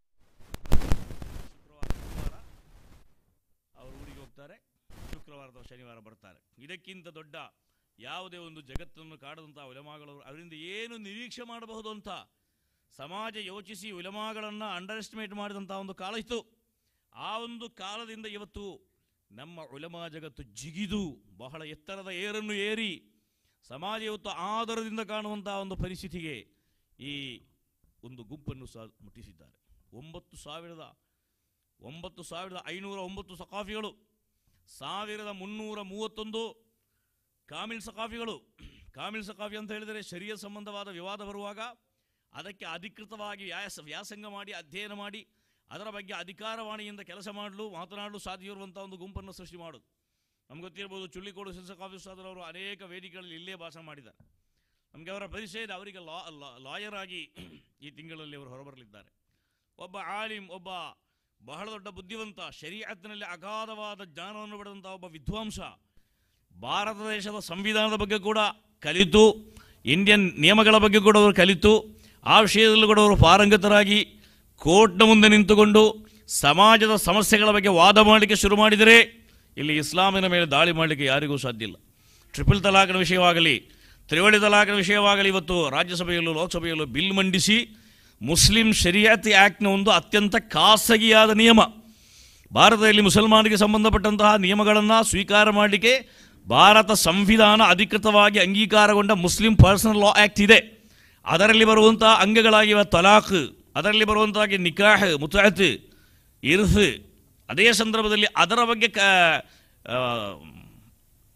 ಶುಕ್ರವಾರ ಗುರುವಾರ ಅವರು ಊರಿಗೆ ಹೋಗ್ತಾರೆ ಶುಕ್ರವಾರ ಅಥವಾ ಶನಿವಾರ ಬರ್ತಾರೆ ಇದಕ್ಕಿಂತ ದೊಡ್ಡ ಯಾವುದೇ ಒಂದು ಜಗತ್ತನ್ನು ಕಾಡದಂತಹ ಉಲಮಾಗಳು ಅವರಿಂದ ಏನು ನಿರೀಕ್ಷೆ ಮಾಡಬಹುದು ಅಂತ ಸಮಾಜ ಯೋಚಿಸಿ ಉಲಮಾಗಳನ್ನು ಅಂಡರ್ ಎಸ್ಟಿಮೇಟ್ ಮಾಡಿದಂತಹ ಒಂದು ಕಾಲ ಇತ್ತು ಆ ಒಂದು ಕಾಲದಿಂದ ಇವತ್ತು ನಮ್ಮ ಉಲಮಾ ಜಗತ್ತು ಜಿಗಿದು ಬಹಳ ಎತ್ತರದ ಏರನ್ನು ಏರಿ ಸಮಾಜ ಇವತ್ತು ಆದರದಿಂದ ಕಾಣುವಂತಹ ಒಂದು ಪರಿಸ್ಥಿತಿಗೆ ಈ ಒಂದು ಗುಂಪನ್ನು ಸಹ ಮುಟ್ಟಿಸಿದ್ದಾರೆ ಒಂಬತ್ತು ಸಾವಿರದ ಒಂಬತ್ತು ಸಾವಿರದ ಐನೂರ ಒಂಬತ್ತು ಸಕಾಫಿಗಳು ಸಾವಿರದ ಮುನ್ನೂರ ಮೂವತ್ತೊಂದು ಕಾಮಿಲ್ ಸಕಾಫಿಗಳು ಕಾಮಿಲ್ ಸಕಾಫಿ ಅಂತ ಹೇಳಿದರೆ ಶರೀರ ಸಂಬಂಧವಾದ ವಿವಾದ ಬರುವಾಗ ಅದಕ್ಕೆ ಅಧಿಕೃತವಾಗಿ ವ್ಯಾಸ ವ್ಯಾಸಂಗ ಮಾಡಿ ಅಧ್ಯಯನ ಮಾಡಿ ಅದರ ಬಗ್ಗೆ ಅಧಿಕಾರವಾಣಿಯಿಂದ ಕೆಲಸ ಮಾಡಲು ಮಾತನಾಡಲು ಸಾಧ್ಯ ಇರುವಂಥ ಒಂದು ಗುಂಪನ್ನು ಸೃಷ್ಟಿ ಮಾಡೋದು ನಮ್ಗೆ ಗೊತ್ತಿರ್ಬೋದು ಚುಳ್ಳಿಕೋಡು ಸಕಾಫಿ ಅವರು ಅನೇಕ ವೇದಿಕೆಗಳಲ್ಲಿ ಇಲ್ಲೇ ಭಾಷಣ ಮಾಡಿದ್ದಾರೆ ನಮಗೆ ಅವರ ಪರಿಚಯ ಇದೆ ಅವರಿಗೆ ಲಾ ಲಾಯರ್ ಆಗಿ ಈ ತಿಂಗಳಲ್ಲಿ ಅವರು ಹೊರಬರಲಿದ್ದಾರೆ ಒಬ್ಬ ಆಲಿಮ್ ಒಬ್ಬ ಬಹಳ ದೊಡ್ಡ ಬುದ್ಧಿವಂತ ಶರೀಅತ್ತಿನಲ್ಲಿ ಅಗಾಧವಾದ ಜ್ಞಾನವನ್ನು ಪಡೆದಂಥ ಒಬ್ಬ ವಿದ್ವಾಂಸ ಭಾರತ ದೇಶದ ಸಂವಿಧಾನದ ಬಗ್ಗೆ ಕೂಡ ಕಲಿತು ಇಂಡಿಯನ್ ನಿಯಮಗಳ ಬಗ್ಗೆ ಕೂಡ ಅವರು ಕಲಿತು ಆ ವಿಷಯದಲ್ಲೂ ಕೂಡ ಅವರು ಪಾರಂಗತರಾಗಿ ಕೋರ್ಟ್ನ ಮುಂದೆ ನಿಂತುಕೊಂಡು ಸಮಾಜದ ಸಮಸ್ಯೆಗಳ ಬಗ್ಗೆ ವಾದ ಮಾಡಲಿಕ್ಕೆ ಶುರು ಮಾಡಿದರೆ ಇಲ್ಲಿ ಇಸ್ಲಾಮಿನ ಮೇಲೆ ದಾಳಿ ಮಾಡಲಿಕ್ಕೆ ಯಾರಿಗೂ ಸಾಧ್ಯ ಇಲ್ಲ ಟ್ರಿಪಲ್ ತಲಾಖನ ವಿಷಯವಾಗಲಿ ತ್ರಿವಳಿ ತಲಾಖನ ವಿಷಯವಾಗಲಿ ಇವತ್ತು ರಾಜ್ಯಸಭೆಯಲ್ಲೂ ಲೋಕಸಭೆಯಲ್ಲೂ ಬಿಲ್ ಮಂಡಿಸಿ ಮುಸ್ಲಿಂ ಶರಿಯಾತಿ ಆ್ಯಕ್ಟ್ನ ಒಂದು ಅತ್ಯಂತ ಖಾಸಗಿಯಾದ ನಿಯಮ ಭಾರತದಲ್ಲಿ ಮುಸಲ್ಮಾನರಿಗೆ ಸಂಬಂಧಪಟ್ಟಂತಹ ನಿಯಮಗಳನ್ನು ಸ್ವೀಕಾರ ಮಾಡಲಿಕ್ಕೆ ಭಾರತ ಸಂವಿಧಾನ ಅಧಿಕೃತವಾಗಿ ಅಂಗೀಕಾರಗೊಂಡ ಮುಸ್ಲಿಂ ಪರ್ಸನಲ್ ಲಾ ಆ್ಯಕ್ಟ್ ಇದೆ ಅದರಲ್ಲಿ ಬರುವಂತಹ ಅಂಗಗಳಾಗಿವ ತಲಾಖ್ ಅದರಲ್ಲಿ ಬರುವಂತಹ ನಿಕಾಹ್ ಮುತಾತ್ ಇರ್ಫ್ ಅದೇ ಸಂದರ್ಭದಲ್ಲಿ ಅದರ ಬಗ್ಗೆ ಕ ಆ,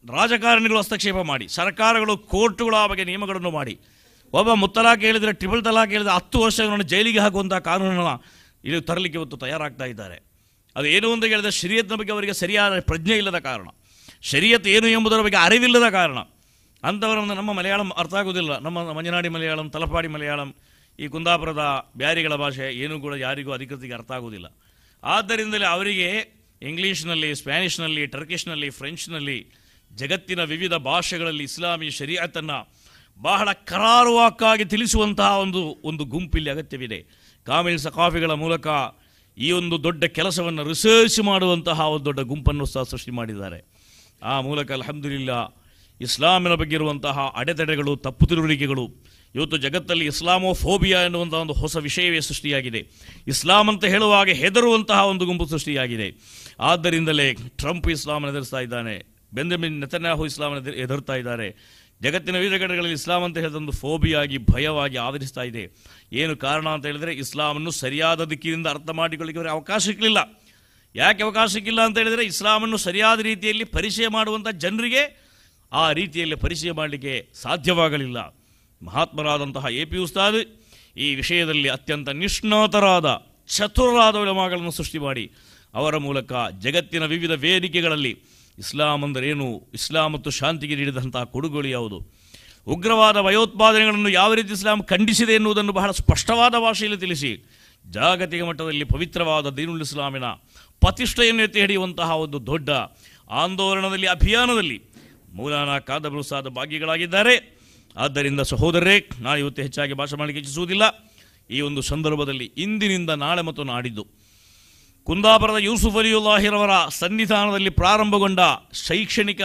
ರಾಜಕಾರಣಿಗಳು ಹಸ್ತಕ್ಷೇಪ ಮಾಡಿ ಸರ್ಕಾರಗಳು ಕೋರ್ಟುಗಳು ಆ ಬಗ್ಗೆ ನಿಯಮಗಳನ್ನು ಮಾಡಿ ಒಬ್ಬ ಮುತ್ತಲಾಕ್ ಹೇಳಿದರೆ ಟ್ರಿಬಲ್ ತಲಾಕ್ ಹೇಳಿದರೆ ಹತ್ತು ವರ್ಷಗಳನ್ನು ಜೈಲಿಗೆ ಹಾಕುವಂಥ ಕಾನೂನನ್ನು ಇಲ್ಲಿ ತರಲಿಕ್ಕೆ ಇವತ್ತು ತಯಾರಾಗ್ತಾ ಇದ್ದಾರೆ ಅದು ಏನು ಅಂತ ಹೇಳಿದ್ರೆ ಶರೀಯತ್ನ ಬಗ್ಗೆ ಅವರಿಗೆ ಸರಿಯಾದ ಪ್ರಜ್ಞೆ ಇಲ್ಲದ ಕಾರಣ ಶರೀಯತ್ ಏನು ಎಂಬುದರ ಬಗ್ಗೆ ಅರಿವಿಲ್ಲದ ಕಾರಣ ಅಂಥವರನ್ನು ನಮ್ಮ ಮಲಯಾಳಂ ಅರ್ಥ ಆಗೋದಿಲ್ಲ ನಮ್ಮ ಮಂಜನಾಡಿ ಮಲಯಾಳಂ ತಲಪಾಡಿ ಮಲಯಾಳಂ ಈ ಕುಂದಾಪುರದ ಬ್ಯಾರಿಗಳ ಭಾಷೆ ಏನೂ ಕೂಡ ಯಾರಿಗೂ ಅಧಿಕೃತಿಗೆ ಅರ್ಥ ಆಗೋದಿಲ್ಲ ಆದ್ದರಿಂದಲೇ ಅವರಿಗೆ ಇಂಗ್ಲೀಷ್ನಲ್ಲಿ ಸ್ಪ್ಯಾನಿಷ್ನಲ್ಲಿ ಟರ್ಕಿಷ್ನಲ್ಲಿ ಫ್ರೆಂಚ್ನಲ್ಲಿ ಜಗತ್ತಿನ ವಿವಿಧ ಭಾಷೆಗಳಲ್ಲಿ ಇಸ್ಲಾಮಿ ಶರೀಅತನ್ನು ಬಹಳ ಕರಾರುವಾಕ್ಕಾಗಿ ತಿಳಿಸುವಂತಹ ಒಂದು ಒಂದು ಗುಂಪಿಲ್ಲಿ ಅಗತ್ಯವಿದೆ ಕಾಮಿಲ್ ಸಕಾಫಿಗಳ ಮೂಲಕ ಈ ಒಂದು ದೊಡ್ಡ ಕೆಲಸವನ್ನು ರಿಸರ್ಚ್ ಮಾಡುವಂತಹ ಒಂದು ದೊಡ್ಡ ಗುಂಪನ್ನು ಸಹ ಸೃಷ್ಟಿ ಮಾಡಿದ್ದಾರೆ ಆ ಮೂಲಕ ಅಲ್ಹಮ್ದುಲಿಲ್ಲ ಇಸ್ಲಾಮಿನ ಬಗ್ಗೆ ಇರುವಂತಹ ಅಡೆತಡೆಗಳು ತಪ್ಪು ತಿಳುವಳಿಕೆಗಳು ಇವತ್ತು ಜಗತ್ತಲ್ಲಿ ಇಸ್ಲಾಮೋಫೋಬಿಯಾ ಎನ್ನುವಂಥ ಒಂದು ಹೊಸ ವಿಷಯವೇ ಸೃಷ್ಟಿಯಾಗಿದೆ ಇಸ್ಲಾಂ ಅಂತ ಹೇಳುವಾಗ ಹೆದರುವಂತಹ ಒಂದು ಗುಂಪು ಸೃಷ್ಟಿಯಾಗಿದೆ ಆದ್ದರಿಂದಲೇ ಟ್ರಂಪ್ ಇಸ್ಲಾಮನ್ನು ಎದುರಿಸ್ತಾ ಇದ್ದಾನೆ ಬೆಂದಮಿನ್ ನೆತನ್ಯಾಹು ಇಸ್ಲಾಮನ್ನು ಎದುರು- ಎದುರ್ತಾ ಇದ್ದಾರೆ ಜಗತ್ತಿನ ವಿವಿಧ ಕಡೆಗಳಲ್ಲಿ ಇಸ್ಲಾಂ ಅಂತ ಹೇಳಿದ ಒಂದು ಫೋಬಿಯಾಗಿ ಭಯವಾಗಿ ಆವರಿಸ್ತಾ ಇದೆ ಏನು ಕಾರಣ ಅಂತ ಹೇಳಿದರೆ ಇಸ್ಲಾಮನ್ನು ಸರಿಯಾದ ದಿಕ್ಕಿನಿಂದ ಅರ್ಥ ಮಾಡಿಕೊಳ್ಳಿಕ್ಕೆ ಅವರಿಗೆ ಅವಕಾಶ ಸಿಕ್ಕಲಿಲ್ಲ ಯಾಕೆ ಅವಕಾಶ ಸಿಕ್ಕಿಲ್ಲ ಅಂತ ಹೇಳಿದರೆ ಇಸ್ಲಾಮನ್ನು ಸರಿಯಾದ ರೀತಿಯಲ್ಲಿ ಪರಿಚಯ ಮಾಡುವಂಥ ಜನರಿಗೆ ಆ ರೀತಿಯಲ್ಲಿ ಪರಿಚಯ ಮಾಡಲಿಕ್ಕೆ ಸಾಧ್ಯವಾಗಲಿಲ್ಲ ಮಹಾತ್ಮರಾದಂತಹ ಎ ಪಿ ಉಸ್ತಾದ್ ಈ ವಿಷಯದಲ್ಲಿ ಅತ್ಯಂತ ನಿಷ್ಣಾತರಾದ ಚತುರರಾದ ಉಲಮಾಗಳನ್ನು ಸೃಷ್ಟಿ ಮಾಡಿ ಅವರ ಮೂಲಕ ಜಗತ್ತಿನ ವಿವಿಧ ವೇದಿಕೆಗಳಲ್ಲಿ ಇಸ್ಲಾಂ ಅಂದರೇನು ಇಸ್ಲಾಂ ಮತ್ತು ಶಾಂತಿಗೆ ನೀಡಿದಂತಹ ಕೊಡುಗೊಳಿ ಯಾವುದು ಉಗ್ರವಾದ ಭಯೋತ್ಪಾದನೆಗಳನ್ನು ಯಾವ ರೀತಿ ಇಸ್ಲಾಂ ಖಂಡಿಸಿದೆ ಎನ್ನುವುದನ್ನು ಬಹಳ ಸ್ಪಷ್ಟವಾದ ಭಾಷೆಯಲ್ಲಿ ತಿಳಿಸಿ ಜಾಗತಿಕ ಮಟ್ಟದಲ್ಲಿ ಪವಿತ್ರವಾದ ದೀನುಲ್ ಇಸ್ಲಾಮಿನ ಪ್ರತಿಷ್ಠೆಯನ್ನು ಎತ್ತಿ ಹಿಡಿಯುವಂತಹ ಒಂದು ದೊಡ್ಡ ಆಂದೋಲನದಲ್ಲಿ ಅಭಿಯಾನದಲ್ಲಿ ಮೌಲಾನಾ ಕಾದಬ್ ಉಸ್ತಾದ್ ಭಾಗಿಗಳಾಗಿದ್ದಾರೆ ಆದ್ದರಿಂದ ಸಹೋದರರೇ ನಾನು ಇವತ್ತು ಹೆಚ್ಚಾಗಿ ಭಾಷೆ ಮಾಡಲಿಕ್ಕೆ ಇಚ್ಛಿಸುವುದಿಲ್ಲ ಈ ಒಂದು ಸಂದರ್ಭದಲ್ಲಿ ಇಂದಿನಿಂದ ನಾಳೆ ಮತ್ತು ನಾಡಿದ್ದು ಕುಂದಾಪುರದ ಯೂಸುಫ್ ಅಲಿಯುಲ್ಲಾಹಿರವರ ಸನ್ನಿಧಾನದಲ್ಲಿ ಪ್ರಾರಂಭಗೊಂಡ ಶೈಕ್ಷಣಿಕ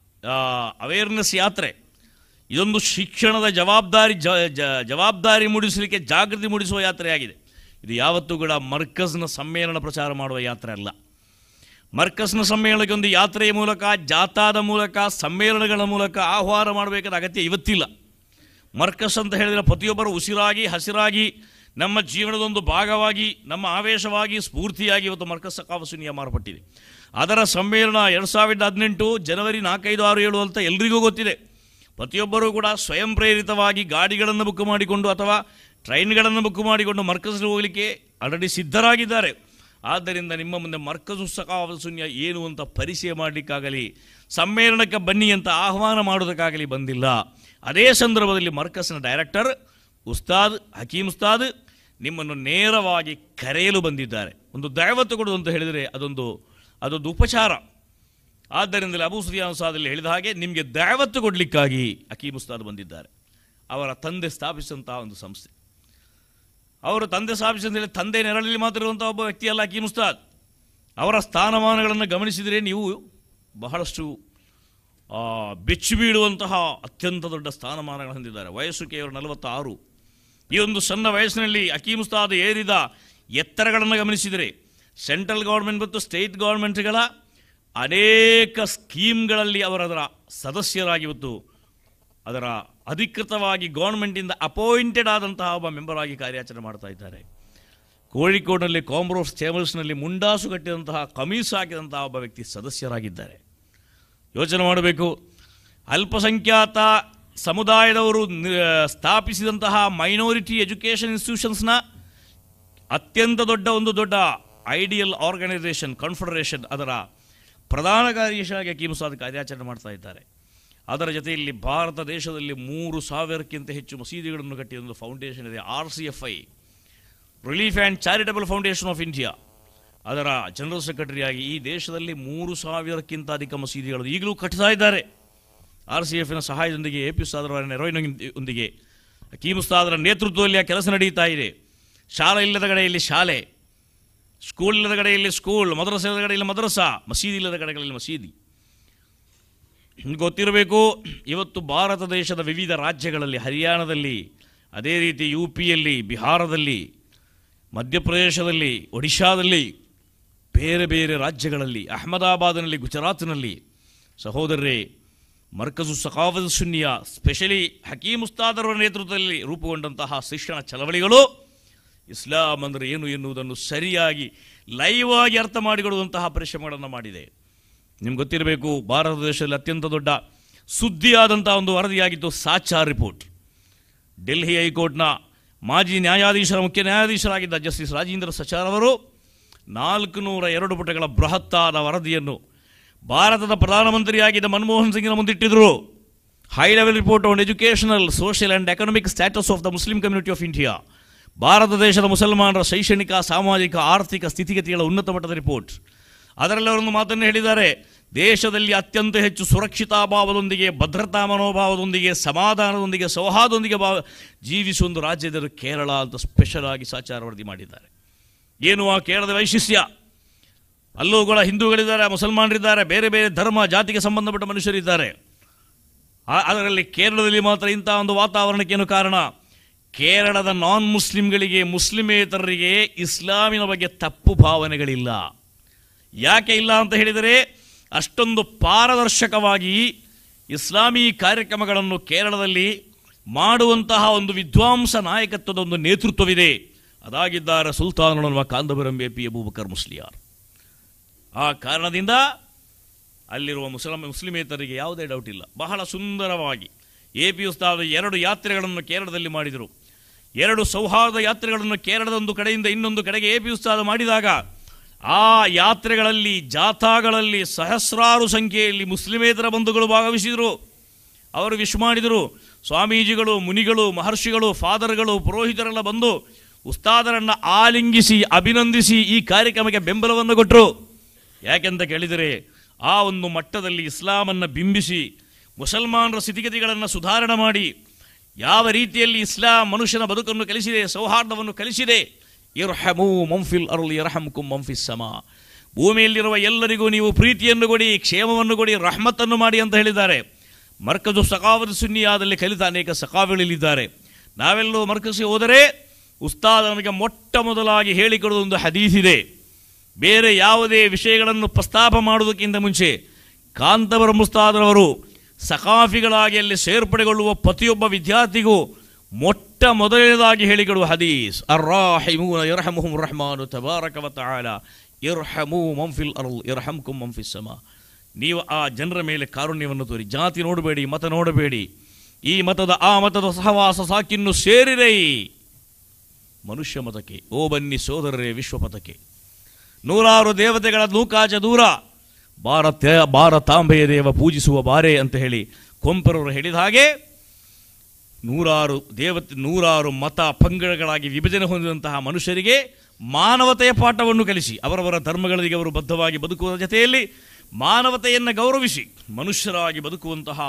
ಅವೇರ್ನೆಸ್ ಯಾತ್ರೆ ಇದೊಂದು ಶಿಕ್ಷಣದ ಜವಾಬ್ದಾರಿ ಜ ಜ- ಜವಾಬ್ದಾರಿ ಮೂಡಿಸಲಿಕ್ಕೆ ಜಾಗೃತಿ ಮೂಡಿಸುವ ಯಾತ್ರೆಯಾಗಿದೆ ಇದು ಯಾವತ್ತೂ ಕೂಡ ಮರ್ಕಜ್ನ ಸಮ್ಮೇಳನ ಪ್ರಚಾರ ಮಾಡುವ ಯಾತ್ರೆ ಅಲ್ಲ ಮರ್ಕಸ್ನ ಸಮ್ಮೇಳನಕ್ಕೆ ಒಂದು ಯಾತ್ರೆಯ ಮೂಲಕ ಜಾಥಾದ ಮೂಲಕ ಸಮ್ಮೇಳನಗಳ ಮೂಲಕ ಆಹ್ವಾನ ಮಾಡಬೇಕಾದ ಅಗತ್ಯ ಇವತ್ತಿಲ್ಲ ಮರ್ಕಸ್ ಅಂತ ಹೇಳಿದರೆ ಪ್ರತಿಯೊಬ್ಬರು ಉಸಿರಾಗಿ ಹಸಿರಾಗಿ ನಮ್ಮ ಜೀವನದ ಒಂದು ಭಾಗವಾಗಿ ನಮ್ಮ ಆವೇಶವಾಗಿ ಸ್ಫೂರ್ತಿಯಾಗಿ ಇವತ್ತು ಮರ್ಕಸ್ ಸಕಾಫಸುನಿಯ ಮಾರ್ಪಟ್ಟಿದೆ ಅದರ ಸಮ್ಮೇಳನ ಎರಡು ಸಾವಿರದ ಹದಿನೆಂಟು ಜನವರಿ ನಾಲ್ಕೈದು ಆರು ಏಳು ಅಂತ ಎಲ್ರಿಗೂ ಗೊತ್ತಿದೆ ಪ್ರತಿಯೊಬ್ಬರೂ ಕೂಡ ಸ್ವಯಂ ಪ್ರೇರಿತವಾಗಿ ಗಾಡಿಗಳನ್ನು ಬುಕ್ ಮಾಡಿಕೊಂಡು ಅಥವಾ ಟ್ರೈನ್ಗಳನ್ನು ಬುಕ್ ಮಾಡಿಕೊಂಡು ಮರ್ಕಸ್ಗೆ ಹೋಗಲಿಕ್ಕೆ ಆಲ್ರೆಡಿ ಸಿದ್ಧರಾಗಿದ್ದಾರೆ ಆದ್ದರಿಂದ ನಿಮ್ಮ ಮುಂದೆ ಮರ್ಕಜು ಸಕಾಫಸುನ್ಯ ಏನು ಅಂತ ಪರಿಚಯ ಮಾಡಲಿಕ್ಕಾಗಲಿ ಸಮ್ಮೇಳನಕ್ಕೆ ಬನ್ನಿ ಅಂತ ಆಹ್ವಾನ ಮಾಡೋದಕ್ಕಾಗಲಿ ಬಂದಿಲ್ಲ ಅದೇ ಸಂದರ್ಭದಲ್ಲಿ ಮರ್ಕಸ್ನ ಡೈರೆಕ್ಟರ್ ಉಸ್ತಾದ್ ಹಕೀಮ್ ಉಸ್ತಾದ್ ನಿಮ್ಮನ್ನು ನೇರವಾಗಿ ಕರೆಯಲು ಬಂದಿದ್ದಾರೆ ಒಂದು ದೈವತ್ತು ಕೊಡು ಅಂತ ಹೇಳಿದರೆ ಅದೊಂದು ಅದೊಂದು ಉಪಚಾರ ಆದ್ದರಿಂದಲೇ ಅಬೂ ಸುಫಿಯಾನ್ ಉಸ್ತಾದಲ್ಲಿ ಹೇಳಿದ ಹಾಗೆ ನಿಮಗೆ ದೈವತ್ತು ಕೊಡಲಿಕ್ಕಾಗಿ ಹಕೀಮ್ ಉಸ್ತಾದ್ ಬಂದಿದ್ದಾರೆ ಅವರ ತಂದೆ ಸ್ಥಾಪಿಸಿದಂತಹ ಒಂದು ಸಂಸ್ಥೆ ಅವರು ತಂದೆ ಸ್ಥಾಪಿಸಿ ಅಂತ ಹೇಳಿ ತಂದೆ ನೆರಳಲ್ಲಿ ಮಾತ್ರ ಇರುವಂಥ ಒಬ್ಬ ವ್ಯಕ್ತಿ ಅಲ್ಲ ಹಕೀಮ್ ಉಸ್ತಾದ್ ಅವರ ಸ್ಥಾನಮಾನಗಳನ್ನು ಗಮನಿಸಿದರೆ ನೀವು ಬಹಳಷ್ಟು ಆ, ಬೆಚ್ಚಿ ಬೀಳುವಂತಹ ಅತ್ಯಂತ ದೊಡ್ಡ ಸ್ಥಾನಮಾನಗಳನ್ನು ಹೊಂದಿದ್ದಾರೆ ವಯಸ್ಸು ಕೇವಲ ನಲವತ್ತಾರು ಈ ಒಂದು ಸಣ್ಣ ವಯಸ್ಸಿನಲ್ಲಿ ಹಕೀಮ್ ಉಸ್ತಾದ್ ಏರಿದ ಎತ್ತರಗಳನ್ನು ಗಮನಿಸಿದರೆ ಸೆಂಟ್ರಲ್ ಗೌರ್ಮೆಂಟ್ ಮತ್ತು ಸ್ಟೇಟ್ ಗೌರ್ಮೆಂಟ್ಗಳ ಅನೇಕ ಸ್ಕೀಮ್ಗಳಲ್ಲಿ ಅವರದರ ಸದಸ್ಯರಾಗಿ ಇವತ್ತು ಅದರ ಅಧಿಕೃತವಾಗಿ ಗೌರ್ಮೆಂಟಿಂದ ಅಪಾಯಿಂಟೆಡ್ ಆದಂತಹ ಒಬ್ಬ ಮೆಂಬರ್ ಆಗಿ ಕಾರ್ಯಾಚರಣೆ ಮಾಡ್ತಾ ಇದ್ದಾರೆ ಕೋಳಿಕೋಡ್ನಲ್ಲಿ ಕಾಂಬ್ರೋಸ್ ಚೇಂಬರ್ಸ್ನಲ್ಲಿ ಮುಂಡಾಸು ಕಟ್ಟಿದಂತಹ ಕಮೀಸ್ ಹಾಕಿದಂತಹ ಒಬ್ಬ ವ್ಯಕ್ತಿ ಸದಸ್ಯರಾಗಿದ್ದಾರೆ ಯೋಚನೆ ಮಾಡಬೇಕು ಅಲ್ಪಸಂಖ್ಯಾತ ಸಮುದಾಯದವರು ನಿ- ಸ್ಥಾಪಿಸಿದಂತಹ ಮೈನಾರಿಟಿ ಎಜುಕೇಷನ್ ಇನ್ಸ್ಟಿಟ್ಯೂಷನ್ಸ್ನ ಅತ್ಯಂತ ದೊಡ್ಡ ಒಂದು ದೊಡ್ಡ ಐಡಿಯಲ್ ಆರ್ಗನೈಸೇಷನ್ ಕಾನ್ಫೆಡರೇಷನ್ ಅದರ ಪ್ರಧಾನ ಕಾರ್ಯದರ್ಶಿಯಾಗಿ ಹಕೀಮ್ ಸಾದ್ ಕಾರ್ಯಾಚರಣೆ ಮಾಡ್ತಾ ಇದ್ದಾರೆ ಅದರ ಜೊತೆಯಲ್ಲಿ ಭಾರತ ದೇಶದಲ್ಲಿ ಮೂರು ಸಾವಿರಕ್ಕಿಂತ ಹೆಚ್ಚು ಮಸೀದಿಗಳನ್ನು ಕಟ್ಟಿದ ಒಂದು ಫೌಂಡೇಶನ್ ಇದೆ R C F I relief and charitable foundation of India ಅದರ ಜನರಲ್ ಸೆಕ್ರೆಟರಿಯಾಗಿ ಈ ದೇಶದಲ್ಲಿ ಮೂರು ಸಾವಿರಕ್ಕಿಂತ ಅಧಿಕ ಮಸೀದಿಗಳು ಈಗಲೂ ಕಟ್ತಾ ಇದ್ದಾರೆ ಆರ್ ಸಿ ಎಫ್ನ ಸಹಾಯದೊಂದಿಗೆ ಎ ಪಿ ಉಸ್ತಾದರ ನೆರವಿನೊಂದಿಗೆ ಹಕೀಮ್ ಉಸ್ತಾದರ ನೇತೃತ್ವದಲ್ಲಿ ಆ ಕೆಲಸ ನಡೀತಾ ಇದೆ ಶಾಲೆ ಇಲ್ಲದ ಕಡೆಯಲ್ಲಿ ಶಾಲೆ ಸ್ಕೂಲ್ ಇಲ್ಲದ ಕಡೆಯಲ್ಲಿ ಸ್ಕೂಲ್ ಮದ್ರಸೆ ಇಲ್ಲದ ಕಡೆಯಲ್ಲಿ ಮದ್ರಸಾ ಮಸೀದಿ ಇಲ್ಲದ ಕಡೆಗಳಲ್ಲಿ ಮಸೀದಿ ನಿಮ್ಗೆ ಗೊತ್ತಿರಬೇಕು ಇವತ್ತು ಭಾರತ ದೇಶದ ವಿವಿಧ ರಾಜ್ಯಗಳಲ್ಲಿ ಹರಿಯಾಣದಲ್ಲಿ ಅದೇ ರೀತಿ ಯು ಪಿಯಲ್ಲಿ ಬಿಹಾರದಲ್ಲಿ ಮಧ್ಯಪ್ರದೇಶದಲ್ಲಿ ಒಡಿಶಾದಲ್ಲಿ ಬೇರೆ ಬೇರೆ ರಾಜ್ಯಗಳಲ್ಲಿ ಅಹಮದಾಬಾದ್ನಲ್ಲಿ ಗುಜರಾತ್ನಲ್ಲಿ ಸಹೋದರರೇ ಮರ್ಕಜು ಸಖಾವತ್ ಸುನ್ನಿಯ ಸ್ಪೆಷಲಿ ಹಕೀಮ್ ಉಸ್ತಾದರ ನೇತೃತ್ವದಲ್ಲಿ ರೂಪುಗೊಂಡಂತಹ ಶಿಕ್ಷಣ ಚಳವಳಿಗಳು ಇಸ್ಲಾಂ ಅಂದರೆ ಏನು ಎನ್ನುವುದನ್ನು ಸರಿಯಾಗಿ ಲೈವ್ ಆಗಿ ಅರ್ಥ ಮಾಡಿಕೊಳ್ಳುವಂತಹ ಪರಿಶ್ರಮಗಳನ್ನು ಮಾಡಿದೆ ನಿಮ್ಗೆ ಗೊತ್ತಿರಬೇಕು ಭಾರತ ದೇಶದಲ್ಲಿ ಅತ್ಯಂತ ದೊಡ್ಡ ಸುದ್ದಿಯಾದಂಥ ಒಂದು ವರದಿಯಾಗಿತ್ತು ಸಾಚಾ ರಿಪೋರ್ಟ್ ಡೆಲ್ಲಿ ಹೈಕೋರ್ಟ್ನ ಮಾಜಿ ನ್ಯಾಯಾಧೀಶರ ಮುಖ್ಯ ನ್ಯಾಯಾಧೀಶರಾಗಿದ್ದ ಜಸ್ಟಿಸ್ ರಾಜೇಂದ್ರ ಸಚಾರ್ ಅವರು ನಾಲ್ಕು ನೂರ ಎರಡು ಪುಟಗಳ ಬೃಹತ್ತಾದ ವರದಿಯನ್ನು ಭಾರತದ ಪ್ರಧಾನಮಂತ್ರಿಯಾಗಿದ್ದ ಮನಮೋಹನ್ ಸಿಂಗ್ನ ಮುಂದಿಟ್ಟಿದ್ರು high level report on educational social and economic status of the Muslim community of India Bharat ದೇಶದ ಮುಸಲ್ಮಾನರ ಶೈಕ್ಷಣಿಕ ಸಾಮಾಜಿಕ ಆರ್ಥಿಕ ಸ್ಥಿತಿಗತಿಗಳ ಉನ್ನತ ಮಟ್ಟದ ರಿಪೋರ್ಟ್ ಅದರಲ್ಲಿ ಅವರೊಂದು ಮಾತನ್ನು ಹೇಳಿದ್ದಾರೆ ದೇಶದಲ್ಲಿ ಅತ್ಯಂತ ಹೆಚ್ಚು ಸುರಕ್ಷಿತಾಭಾವದೊಂದಿಗೆ ಭದ್ರತಾ ಮನೋಭಾವದೊಂದಿಗೆ ಸಮಾಧಾನದೊಂದಿಗೆ ಸೌಹಾರ್ದದೊಂದಿಗೆ ಭಾವ ಜೀವಿಸುವ ಒಂದು ರಾಜ್ಯದಲ್ಲಿ ಕೇರಳ ಅಂತ ಸ್ಪೆಷಲ್ ಆಗಿ ಸಾಚಾರ ವರದಿ ಮಾಡಿದ್ದಾರೆ ಏನು ಆ ಕೇರಳದ ವೈಶಿಷ್ಟ್ಯ ಅಲ್ಲೂ ಕೂಡ ಹಿಂದೂಗಳಿದ್ದಾರೆ ಮುಸಲ್ಮಾನರಿದ್ದಾರೆ ಬೇರೆ ಬೇರೆ ಧರ್ಮ ಜಾತಿಗೆ ಸಂಬಂಧಪಟ್ಟ ಮನುಷ್ಯರಿದ್ದಾರೆ ಆ- ಅದರಲ್ಲಿ ಕೇರಳದಲ್ಲಿ ಮಾತ್ರ ಇಂಥ ಒಂದು ವಾತಾವರಣಕ್ಕೇನು ಕಾರಣ ಕೇರಳದ ನಾನ್ ಮುಸ್ಲಿಂಗಳಿಗೆ ಮುಸ್ಲಿಮೇತರರಿಗೆ ಇಸ್ಲಾಮಿನ ಬಗ್ಗೆ ತಪ್ಪು ಭಾವನೆಗಳಿಲ್ಲ ಯಾಕೆ ಇಲ್ಲ ಅಂತ ಹೇಳಿದರೆ ಅಷ್ಟೊಂದು ಪಾರದರ್ಶಕವಾಗಿ ಇಸ್ಲಾಮಿ ಕಾರ್ಯಕ್ರಮಗಳನ್ನು ಕೇರಳದಲ್ಲಿ ಮಾಡುವಂತಹ ಒಂದು ವಿದ್ವಾಂಸ ನಾಯಕತ್ವದ ಒಂದು ನೇತೃತ್ವವಿದೆ ಅದಾಗಿದ್ದಾರೆ ಸುಲ್ತಾನನ ಕಾಂದಬರಂಬೆ ಪಿ ಅಬೂಬಕರ್ ಮುಸ್ಲಿಯಾರ್ ಆ ಕಾರಣದಿಂದ ಅಲ್ಲಿರುವ ಮುಸಲ್ಮ ಮುಸ್ಲಿಮೇತರಿಗೆ ಯಾವುದೇ ಡೌಟ್ ಇಲ್ಲ ಬಹಳ ಸುಂದರವಾಗಿ ಎ ಪಿ ಉಸ್ತಾದ ಎರಡು ಯಾತ್ರೆಗಳನ್ನು ಕೇರಳದಲ್ಲಿ ಮಾಡಿದರು ಎರಡು ಸೌಹಾರ್ದ ಯಾತ್ರೆಗಳನ್ನು ಕೇರಳದ ಒಂದು ಕಡೆಯಿಂದ ಇನ್ನೊಂದು ಕಡೆಗೆ ಎ ಪಿ ಉಸ್ತಾದ ಮಾಡಿದಾಗ ಆ ಯಾತ್ರೆಗಳಲ್ಲಿ ಜಾಥಾಗಳಲ್ಲಿ ಸಹಸ್ರಾರು ಸಂಖ್ಯೆಯಲ್ಲಿ ಮುಸ್ಲಿಮೇತರ ಬಂಧುಗಳು ಭಾಗವಹಿಸಿದರು ಅವರು ವಿಶ್ ಮಾಡಿದರು ಸ್ವಾಮೀಜಿಗಳು ಮುನಿಗಳು ಮಹರ್ಷಿಗಳು ಫಾದರ್ಗಳು ಪುರೋಹಿತರೆಲ್ಲ ಬಂದು ಉಸ್ತಾದರನ್ನು ಆಲಿಂಗಿಸಿ ಅಭಿನಂದಿಸಿ ಈ ಕಾರ್ಯಕ್ರಮಕ್ಕೆ ಬೆಂಬಲವನ್ನು ಕೊಟ್ಟರು ಯಾಕೆಂತ ಕೇಳಿದರೆ ಆ ಒಂದು ಮಟ್ಟದಲ್ಲಿ ಇಸ್ಲಾಮನ್ನು ಬಿಂಬಿಸಿ ಮುಸಲ್ಮಾನರ ಸ್ಥಿತಿಗತಿಗಳನ್ನು ಸುಧಾರಣೆ ಮಾಡಿ ಯಾವ ರೀತಿಯಲ್ಲಿ ಇಸ್ಲಾಂ ಮನುಷ್ಯನ ಬದುಕನ್ನು ಕಲಿಸಿದೆ ಸೌಹಾರ್ದವನ್ನು ಕಲಿಸಿದೆ ಇರ್ಹಮು ಮಂಫಿಲ್ ಅರುಲ್ ಇರ್ಹಮ್ಕುಂ ಮಂಫಿಸ್ ಸಮ ಭೂಮಿಯಲ್ಲಿರುವ ಎಲ್ಲರಿಗೂ ನೀವು ಪ್ರೀತಿಯನ್ನು ಕೊಡಿ ಕ್ಷೇಮವನ್ನು ಕೊಡಿ ರಹಮತ್ತನ್ನು ಮಾಡಿ ಅಂತ ಹೇಳಿದ್ದಾರೆ ಮರ್ಕಜು ಸಕಾವತ್ ಸುನ್ನಿಯಾದಲ್ಲಿ ಕಲಿತ ಅನೇಕ ಸಕಾವಿಗಳಿದ್ದಾರೆ ನಾವೆಲ್ಲೂ ಮರ್ಕಸಿ ಹೋದರೆ ಉಸ್ತಾದ ನಮಗೆ ಮೊಟ್ಟ ಮೊದಲಾಗಿ ಹೇಳಿಕೊಡುವ ಒಂದು ಹದೀಸ್ ಇದೆ ಬೇರೆ ಯಾವುದೇ ವಿಷಯಗಳನ್ನು ಪ್ರಸ್ತಾಪ ಮಾಡುವುದಕ್ಕಿಂತ ಮುಂಚೆ ಕಾಂತವರ ಮುಸ್ತಾದರವರು ಸಕಾಫಿಗಳಾಗಿ ಅಲ್ಲಿ ಸೇರ್ಪಡೆಗೊಳ್ಳುವ ಪ್ರತಿಯೊಬ್ಬ ವಿದ್ಯಾರ್ಥಿಗೂ ಮೊಟ್ಟ ಮೊದಲನೇದಾಗಿ ಹೇಳಿಕೊಡುವ ಹದೀಸ್ ಅರ್ರಾಹಿಮೂನ ಇರ್ಹಮುಹುಂ ರಹಮಾನು ತಬಾರಕ ವ ತಆಲ ಇರ್ಹಮು ಮಂಫಿಲ್ ಅರ್ಲ್ ಇರ್ಹಮ್ಕುಂ ಮಂಫಿಸ್ ಸಮ ನೀವು ಆ ಜನರ ಮೇಲೆ ಕಾರುಣ್ಯವನ್ನು ತೋರಿ ಜಾತಿ ನೋಡಬೇಡಿ ಮತ ನೋಡಬೇಡಿ ಈ ಮತದ ಆ ಮತದ ಸಹವಾಸ ಸಾಕಿನ್ನು ಸೇರಿರೈ ಮನುಷ್ಯ ಮತಕ್ಕೆ ಓ ಬನ್ನಿ ಸೋದರರೇ ವಿಶ್ವಪಥಕ್ಕೆ ನೂರಾರು ದೇವತೆಗಳ ನೂಕಾಚ ದೂರ ಭಾರತ ಭಾರತಾಂಬೆಯ ದೇವ ಪೂಜಿಸುವ ಬಾರೆ ಅಂತ ಹೇಳಿ ಕೊಂಪರವರು ಹೇಳಿದ ಹಾಗೆ ನೂರಾರು ದೇವತೆ ನೂರಾರು ಮತ ಪಂಗಡಗಳಾಗಿ ವಿಭಜನೆ ಹೊಂದಿದಂತಹ ಮನುಷ್ಯರಿಗೆ ಮಾನವತೆಯ ಪಾಠವನ್ನು ಕಲಿಸಿ ಅವರವರ ಧರ್ಮಗಳಿಗೆ ಅವರು ಬದ್ಧವಾಗಿ ಬದುಕುವ ಜೊತೆಯಲ್ಲಿ ಮಾನವತೆಯನ್ನು ಗೌರವಿಸಿ ಮನುಷ್ಯರಾಗಿ ಬದುಕುವಂತಹ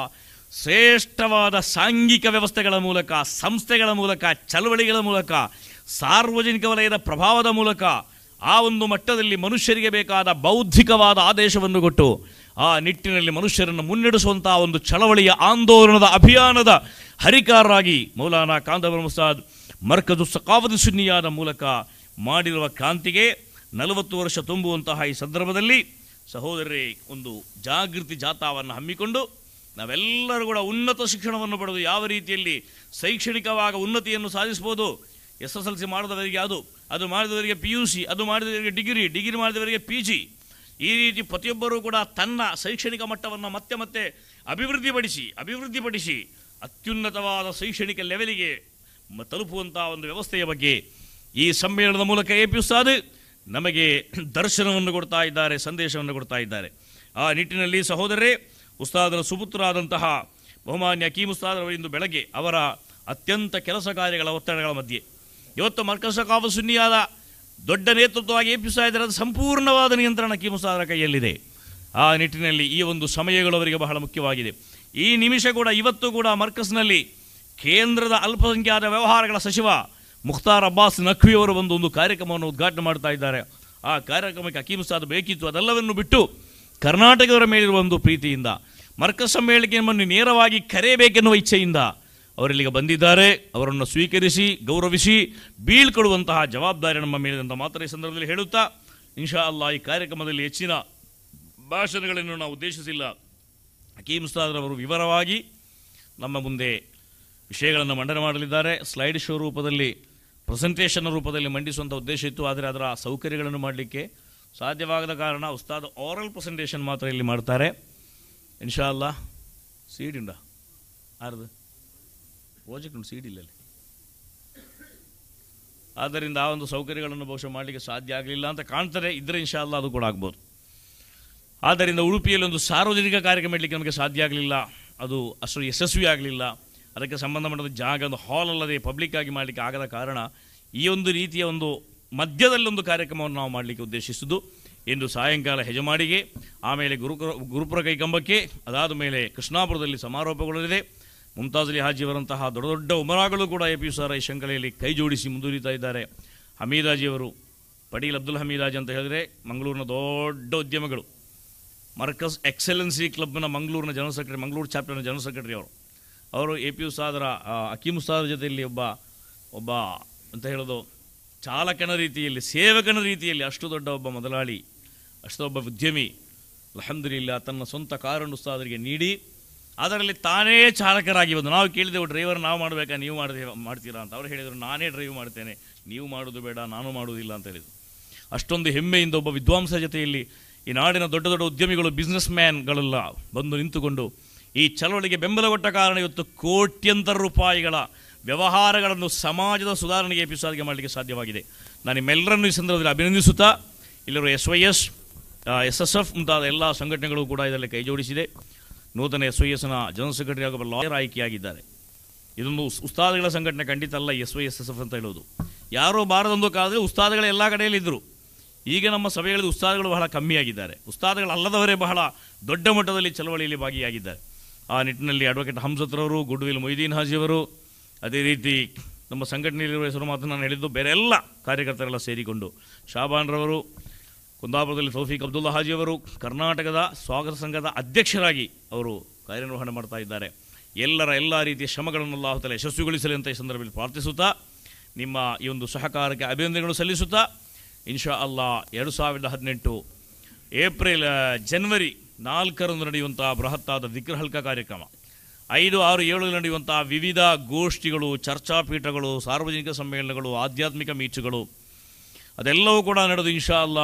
ಶ್ರೇಷ್ಠವಾದ ಸಾಂಘಿಕ ವ್ಯವಸ್ಥೆಗಳ ಮೂಲಕ ಸಂಸ್ಥೆಗಳ ಮೂಲಕ ಚಳವಳಿಗಳ ಮೂಲಕ ಸಾರ್ವಜನಿಕ ವಲಯದ ಪ್ರಭಾವದ ಮೂಲಕ ಆ ಒಂದು ಮಟ್ಟದಲ್ಲಿ ಮನುಷ್ಯರಿಗೆ ಬೇಕಾದ ಬೌದ್ಧಿಕವಾದ ಆದೇಶವನ್ನು ಕೊಟ್ಟು ಆ ನಿಟ್ಟಿನಲ್ಲಿ ಮನುಷ್ಯರನ್ನು ಮುನ್ನಡೆಸುವಂತಹ ಒಂದು ಚಳವಳಿಯ ಆಂದೋಲನದ ಅಭಿಯಾನದ ಹರಿಕಾರರಾಗಿ ಮೌಲಾನಾ ಕಾಂದವರ ಮುಸಾದ್ ಮರ್ಕಜು ಸಕಾವತಿ ಸುನ್ನಿಯಾದ ಮೂಲಕ ಮಾಡಿರುವ ಕ್ರಾಂತಿಗೆ ನಲವತ್ತು ವರ್ಷ ತುಂಬುವಂತಹ ಈ ಸಂದರ್ಭದಲ್ಲಿ ಸಹೋದರರೇ ಒಂದು ಜಾಗೃತಿ ಜಾಥಾವನ್ನು ಹಮ್ಮಿಕೊಂಡು ನಾವೆಲ್ಲರೂ ಕೂಡ ಉನ್ನತ ಶಿಕ್ಷಣವನ್ನು ಪಡೆದು ಯಾವ ರೀತಿಯಲ್ಲಿ ಶೈಕ್ಷಣಿಕವಾಗ ಉನ್ನತಿಯನ್ನು ಸಾಧಿಸ್ಬೋದು ಎಸ್ ಎಸ್ ಎಲ್ ಸಿ ಮಾಡಿದವರಿಗೆ ಅದು ಅದು ಮಾಡಿದವರಿಗೆ ಪಿ ಯು ಸಿ ಅದು ಮಾಡಿದವರಿಗೆ ಡಿಗ್ರಿ ಡಿಗ್ರಿ ಮಾಡಿದವರಿಗೆ ಪಿ ಜಿ ಈ ರೀತಿ ಪ್ರತಿಯೊಬ್ಬರೂ ಕೂಡ ತನ್ನ ಶೈಕ್ಷಣಿಕ ಮಟ್ಟವನ್ನು ಮತ್ತೆ ಮತ್ತೆ ಅಭಿವೃದ್ಧಿಪಡಿಸಿ ಅಭಿವೃದ್ಧಿಪಡಿಸಿ ಅತ್ಯುನ್ನತವಾದ ಶೈಕ್ಷಣಿಕ ಲೆವೆಲಿಗೆ ಮ- ತಲುಪುವಂತಹ ಒಂದು ವ್ಯವಸ್ಥೆಯ ಬಗ್ಗೆ ಈ ಸಮ್ಮೇಳನದ ಮೂಲಕ ಎ ಪಿ ಉಸ್ತಾದ್ ನಮಗೆ ದರ್ಶನವನ್ನು ಕೊಡ್ತಾ ಇದ್ದಾರೆ ಸಂದೇಶವನ್ನು ಕೊಡ್ತಾ ಇದ್ದಾರೆ ಆ ನಿಟ್ಟಿನಲ್ಲಿ ಸಹೋದರರೇ ಉಸ್ತಾದರ ಸುಪುತ್ರರಾದಂತಹ ಬಹುಮಾನ್ಯ ಅಕೀಮ್ ಉಸ್ತಾದ್ ಅವರು ಇಂದು ಬೆಳಗ್ಗೆ ಅವರ ಅತ್ಯಂತ ಕೆಲಸ ಕಾರ್ಯಗಳ ಒತ್ತಡಗಳ ಮಧ್ಯೆ ಇವತ್ತು ಮರ್ಕಸ ಕಾವು ಸುನ್ನಿಯಾದ ದೊಡ್ಡ ನೇತೃತ್ವವಾಗಿ ಎಪಿಸ್ತಾ ಇದ್ದಾರೆ ಅದು ಸಂಪೂರ್ಣವಾದ ನಿಯಂತ್ರಣ ಅಕೀಮ್ ಉಸ್ತಾದರ ಕೈಯಲ್ಲಿದೆ ಆ ನಿಟ್ಟಿನಲ್ಲಿ ಈ ಒಂದು ಸಮಯಗಳು ಅವರಿಗೆ ಬಹಳ ಮುಖ್ಯವಾಗಿದೆ ಈ ನಿಮಿಷ ಕೂಡ ಇವತ್ತು ಕೂಡ ಮರ್ಕಸ್ನಲ್ಲಿ ಕೇಂದ್ರದ ಅಲ್ಪಸಂಖ್ಯಾತ ವ್ಯವಹಾರಗಳ ಸಚಿವ ಮುಖ್ತಾರ್ ಅಬ್ಬಾಸ್ ನಖ್ವಿ ಅವರು ಬಂದು ಒಂದು ಕಾರ್ಯಕ್ರಮವನ್ನು ಉದ್ಘಾಟನೆ ಮಾಡ್ತಾ ಇದ್ದಾರೆ ಆ ಕಾರ್ಯಕ್ರಮಕ್ಕೆ ಅಕೀಮ್ ಉಸ್ತಾದ್ ಬೇಕಿತ್ತು ಅದೆಲ್ಲವನ್ನು ಬಿಟ್ಟು ಕರ್ನಾಟಕದವರ ಮೇಲಿರುವ ಒಂದು ಪ್ರೀತಿಯಿಂದ ಮರ್ಕಸ್ ಸಮ್ಮೇಳನವನ್ನು ನೇರವಾಗಿ ಕರೆಯಬೇಕೆನ್ನುವ ಇಚ್ಛೆಯಿಂದ ಅವರಿಲ್ಲಿಗೆ ಬಂದಿದ್ದಾರೆ ಅವರನ್ನು ಸ್ವೀಕರಿಸಿ ಗೌರವಿಸಿ ಬೀಳ್ಕೊಡುವಂತಹ ಜವಾಬ್ದಾರಿ ನಮ್ಮ ಮೇಲಿದೆ ಅಂತ ಮಾತ್ರ ಈ ಸಂದರ್ಭದಲ್ಲಿ ಹೇಳುತ್ತಾ ಇನ್ಶಾ ಅಲ್ಲಾ ಈ ಕಾರ್ಯಕ್ರಮದಲ್ಲಿ ಹೆಚ್ಚಿನ ಭಾಷಣಗಳನ್ನು ನಾವು ಉದ್ದೇಶಿಸಿಲ್ಲ ಹಕೀಮ್ ಉಸ್ತಾದ್ರವರು ವಿವರವಾಗಿ ನಮ್ಮ ಮುಂದೆ ವಿಷಯಗಳನ್ನು ಮಂಡನೆ ಮಾಡಲಿದ್ದಾರೆ ಸ್ಲೈಡ್ ಶೋ ರೂಪದಲ್ಲಿ ಪ್ರೆಸೆಂಟೇಷನ್ ರೂಪದಲ್ಲಿ ಮಂಡಿಸುವಂಥ ಉದ್ದೇಶ ಇತ್ತು ಆದರೆ ಅದರ ಸೌಕರ್ಯಗಳನ್ನು ಮಾಡಲಿಕ್ಕೆ ಸಾಧ್ಯವಾಗದ ಕಾರಣ ಉಸ್ತಾದ್ ಓರಲ್ ಪ್ರೆಸೆಂಟೇಷನ್ ಮಾತ್ರ ಇಲ್ಲಿ ಮಾಡ್ತಾರೆ ಇನ್ಶಾ ಅಲ್ಲಾ ಸೀಡ್ ಉಂಡ ಆರ್ದು ಪ್ರಾಜೆಕ್ಟ್ ಉಂಟು ಸೀಡ್ ಇಲ್ಲ ಅಲ್ಲಿ ಆದ್ದರಿಂದ ಆ ಒಂದು ಸೌಕರ್ಯಗಳನ್ನು ಬಹುಶಃ ಮಾಡಲಿಕ್ಕೆ ಸಾಧ್ಯ ಆಗಲಿಲ್ಲ ಅಂತ ಕಾಣ್ತದೆ ಇದ್ರೆ ಇನ್ಶಾ ಅಲ್ಲಾ ಅದು ಕೂಡ ಆಗ್ಬೋದು ಆದ್ದರಿಂದ ಉಡುಪಿಯಲ್ಲಿ ಒಂದು ಸಾರ್ವಜನಿಕ ಕಾರ್ಯಕ್ರಮ ಮಾಡಲಿಕ್ಕೆ ನಮಗೆ ಸಾಧ್ಯ ಆಗಲಿಲ್ಲ ಅದು ಅಷ್ಟು ಯಶಸ್ವಿ ಆಗಲಿಲ್ಲ ಅದಕ್ಕೆ ಸಂಬಂಧಪಟ್ಟಂಥ ಜಾಗ ಒಂದು ಹಾಲ್ ಅಲ್ಲದೆ ಪಬ್ಲಿಕ್ ಆಗಿ ಮಾಡಲಿಕ್ಕೆ ಆಗದ ಕಾರಣ ಈ ಒಂದು ರೀತಿಯ ಒಂದು ಮಧ್ಯದಲ್ಲಿ ಒಂದು ಕಾರ್ಯಕ್ರಮವನ್ನು ನಾವು ಮಾಡಲಿಕ್ಕೆ ಉದ್ದೇಶಿಸಿದ್ದು ಇಂದು ಸಾಯಂಕಾಲ ಹೆಜಮಾಡಿಗೆ ಆಮೇಲೆ ಗುರುಕುರ ಗುರುಪುರ ಕೈಕಂಬಕ್ಕೆ ಅದಾದ ಮೇಲೆ ಕೃಷ್ಣಾಪುರದಲ್ಲಿ ಸಮಾರೋಪಗೊಳ್ಳಲಿದೆ ಮುಮ್ತಾಜ್ ಅಲಿ ಹಾಜಿಯವರಂತಹ ದೊಡ್ಡ ದೊಡ್ಡ ಉಮರಾಗಳು ಕೂಡ ಎ ಪಿ ಯು ಸರ್ ಈ ಶಂಕಲೆಯಲ್ಲಿ ಕೈ ಜೋಡಿಸಿ ಮುಂದುವರಿತಾ ಇದ್ದಾರೆ ಹಮೀದಾಜಿಯವರು ಪಡೀಲ್ ಅಬ್ದುಲ್ ಹಮೀದಾಜ್ ಅಂತ ಹೇಳಿದರೆ ಮಂಗಳೂರಿನ ದೊಡ್ಡ ಉದ್ಯಮಗಳು ಮರ್ಕಸ್ ಎಕ್ಸಲೆನ್ಸಿ ಕ್ಲಬ್ನ ಮಂಗಳೂರಿನ ಜನರಲ್ ಸೆಕ್ರೆಟರಿ ಮಂಗಳೂರು ಚಾಪ್ಟರ್ನ ಜನರಲ್ ಸೆಕ್ರೆಟರಿ ಅವರು ಅವರು ಎ ಪಿ ಉಸ್ತಾದರ ಆ, ಅಕೀಮ್ ಉಸ್ತಾದರ ಜೊತೆಯಲ್ಲಿ ಒಬ್ಬ ಒಬ್ಬ ಅಂತ ಹೇಳೋದು ಚಾಲಕನ ರೀತಿಯಲ್ಲಿ ಸೇವಕನ ರೀತಿಯಲ್ಲಿ ಅಷ್ಟು ದೊಡ್ಡ ಒಬ್ಬ ಮೊದಲಾಳಿ ಅಷ್ಟು ಒಬ್ಬ ಉದ್ಯಮಿ ಅಲ್ಹಮ್ದುಲಿಲ್ಲ ತನ್ನ ಸ್ವಂತ ಕಾರನ್ನು ಉಸ್ತಾದರಿಗೆ ನೀಡಿ ಅದರಲ್ಲಿ ತಾನೇ ಚಾಲಕರಾಗಿ ಬಂದು ನಾವು ಕೇಳಿದೆವು ಡ್ರೈವರ್ ನಾವು ಮಾಡಬೇಕಾ ನೀವು ಮಾಡದೆ ಮಾಡ್ತೀರಾ ಅಂತ ಅವ್ರು ಹೇಳಿದರು ನಾನೇ ಡ್ರೈವ್ ಮಾಡ್ತೇನೆ ನೀವು ಮಾಡೋದು ಬೇಡ ನಾನು ಮಾಡುವುದಿಲ್ಲ ಅಂತ ಹೇಳಿದರು ಅಷ್ಟೊಂದು ಹೆಮ್ಮೆಯಿಂದ ಒಬ್ಬ ವಿದ್ವಾಂಸ ಜೊತೆಯಲ್ಲಿ ಈ ನಾಡಿನ ದೊಡ್ಡ ದೊಡ್ಡ ಉದ್ಯಮಿಗಳು ಬಿಸ್ನೆಸ್ ಮ್ಯಾನ್ಗಳೆಲ್ಲ ಬಂದು ನಿಂತುಕೊಂಡು ಈ ಚಳವಳಿಗೆ ಬೆಂಬಲ ಕೊಟ್ಟ ಕಾರಣ ಇವತ್ತು ಕೋಟ್ಯಂತರ ರೂಪಾಯಿಗಳ ವ್ಯವಹಾರಗಳನ್ನು ಸಮಾಜದ ಸುಧಾರಣೆಗೆ ಎಪಿಸಾದ್ಗೆ ಮಾಡಲಿಕ್ಕೆ ಸಾಧ್ಯವಾಗಿದೆ ನಾನು ನಿಮ್ಮೆಲ್ಲರನ್ನು ಈ ಸಂದರ್ಭದಲ್ಲಿ ಅಭಿನಂದಿಸುತ್ತಾ ಇಲ್ಲಿರುವ S Y S S S F ಮುಂತಾದ ಎಲ್ಲ ಸಂಘಟನೆಗಳು ಕೂಡ ಇದರಲ್ಲಿ ಕೈ ಜೋಡಿಸಿದೆ ನೂತನ ಎಸ್ ವೈ ಎಸ್ನ ಜನರಲ್ ಸೆಕ್ರೆಟರಿ ಹಾಗೂ ಲಾಯರ್ ಆಯ್ಕೆಯಾಗಿದ್ದಾರೆ ಇದೊಂದು ಉಸ್- ಉಸ್ತಾದಗಳ ಸಂಘಟನೆ ಖಂಡಿತ ಅಲ್ಲ S Y S S S ಅಂತ ಹೇಳೋದು ಯಾರೋ ಬಾರದೊಂದು ಕಾಲದಲ್ಲಿ ಉಸ್ತಾದಗಳು ಎಲ್ಲ ಕಡೆಯಲ್ಲಿ ಇದ್ದರು ಈಗ ನಮ್ಮ ಸಭೆಗಳಲ್ಲಿ ಉಸ್ತಾದಗಳು ಬಹಳ ಕಮ್ಮಿಯಾಗಿದ್ದಾರೆ ಉಸ್ತಾದಗಳು ಅಲ್ಲದವರೇ ಬಹಳ ದೊಡ್ಡ ಮಟ್ಟದಲ್ಲಿ ಚಳವಳಿಯಲ್ಲಿ ಭಾಗಿಯಾಗಿದ್ದಾರೆ ಆ ನಿಟ್ಟಿನಲ್ಲಿ ಅಡ್ವೊಕೇಟ್ ಹಂಸತ್ರವರು ಗುಡ್ವಿಲ್ ಮೊಯ್ದೀನ್ ಹಾಜಿಯವರು ಅದೇ ರೀತಿ ನಮ್ಮ ಸಂಘಟನೆಯಲ್ಲಿರುವ ಹೆಸರು ಮಾತ್ರ ನಾನು ಹೇಳಿದ್ದು ಬೇರೆ ಎಲ್ಲ ಕಾರ್ಯಕರ್ತರೆಲ್ಲ ಸೇರಿಕೊಂಡು ಶಾಬಾನ್ರವರು ಕುಂದಾಪುರದಲ್ಲಿ ತೌಫೀಕ್ ಅಬ್ದುಲ್ಲಾ ಹಾಜಿಯವರು ಕರ್ನಾಟಕದ ಸ್ವಾಗತ ಸಂಘದ ಅಧ್ಯಕ್ಷರಾಗಿ ಅವರು ಕಾರ್ಯನಿರ್ವಹಣೆ ಮಾಡ್ತಾ ಇದ್ದಾರೆ ಎಲ್ಲರ ಎಲ್ಲ ರೀತಿಯ ಶ್ರಮಗಳನ್ನು ಅಲ್ಲಾಹುತಲ ಯಶಸ್ವಿಗೊಳಿಸಲಿ ಅಂತ ಈ ಸಂದರ್ಭದಲ್ಲಿ ಪ್ರಾರ್ಥಿಸುತ್ತಾ ನಿಮ್ಮ ಈ ಒಂದು ಸಹಕಾರಕ್ಕೆ ಅಭಿನಂದನೆಗಳು ಸಲ್ಲಿಸುತ್ತಾ ಇನ್ಶಾ ಅಲ್ಲಾ ಎರಡು ಸಾವಿರದ ಹದಿನೆಂಟು ಏಪ್ರಿಲ್ ಆ, ಜನವರಿ ನಾಲ್ಕರಂದು ನಡೆಯುವಂತಹ ಬೃಹತ್ತಾದ ದಿಕ್ರ ಹಲ್ಕ ಕಾರ್ಯಕ್ರಮ ಐದು ಆರು ಏಳು ನಡೆಯುವಂತಹ ವಿವಿಧ ಗೋಷ್ಠಿಗಳು ಚರ್ಚಾಪೀಠಗಳು ಸಾರ್ವಜನಿಕ ಸಮ್ಮೇಳನಗಳು ಆಧ್ಯಾತ್ಮಿಕ ಮೀಚುಗಳು ಅದೆಲ್ಲವೂ ಕೂಡ ನಡೆದು ಇನ್ಶಾ ಅಲ್ಲಾ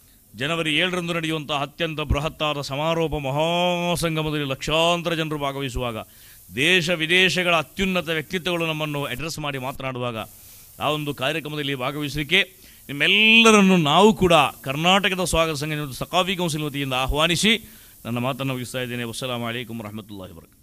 ಜನವರಿ ಏಳರಂದು ನಡೆಯುವಂತಹ ಅತ್ಯಂತ ಬೃಹತ್ತಾದ ಸಮಾರೋಪ ಮಹಾಸಂಗಮದಲ್ಲಿ ಲಕ್ಷಾಂತರ ಜನರು ಭಾಗವಹಿಸುವಾಗ ದೇಶ ವಿದೇಶಗಳ ಅತ್ಯುನ್ನತ ವ್ಯಕ್ತಿತ್ವಗಳು ನಮ್ಮನ್ನು ಅಡ್ರೆಸ್ ಮಾಡಿ ಮಾತನಾಡುವಾಗ ಆ ಒಂದು ಕಾರ್ಯಕ್ರಮದಲ್ಲಿ ಭಾಗವಹಿಸಲಿಕ್ಕೆ ನಿಮ್ಮೆಲ್ಲರನ್ನು ನಾವು ಕೂಡ ಕರ್ನಾಟಕದ ಸ್ವಾಗತ ಸಂಘ ಸಕಾಫಿ ಕೌನ್ಸಿಲ್ ವತಿಯಿಂದ ಆಹ್ವಾನಿಸಿ ನನ್ನ ಮಾತನ್ನು ಮುಗಿಸ್ತಾ ಇದ್ದೇನೆ ವಸ್ಸಲಾಂ ಅಲೈಕುಮ್ ರಹಮತುಲ್ಲಾಹಿ ವರ್ಕ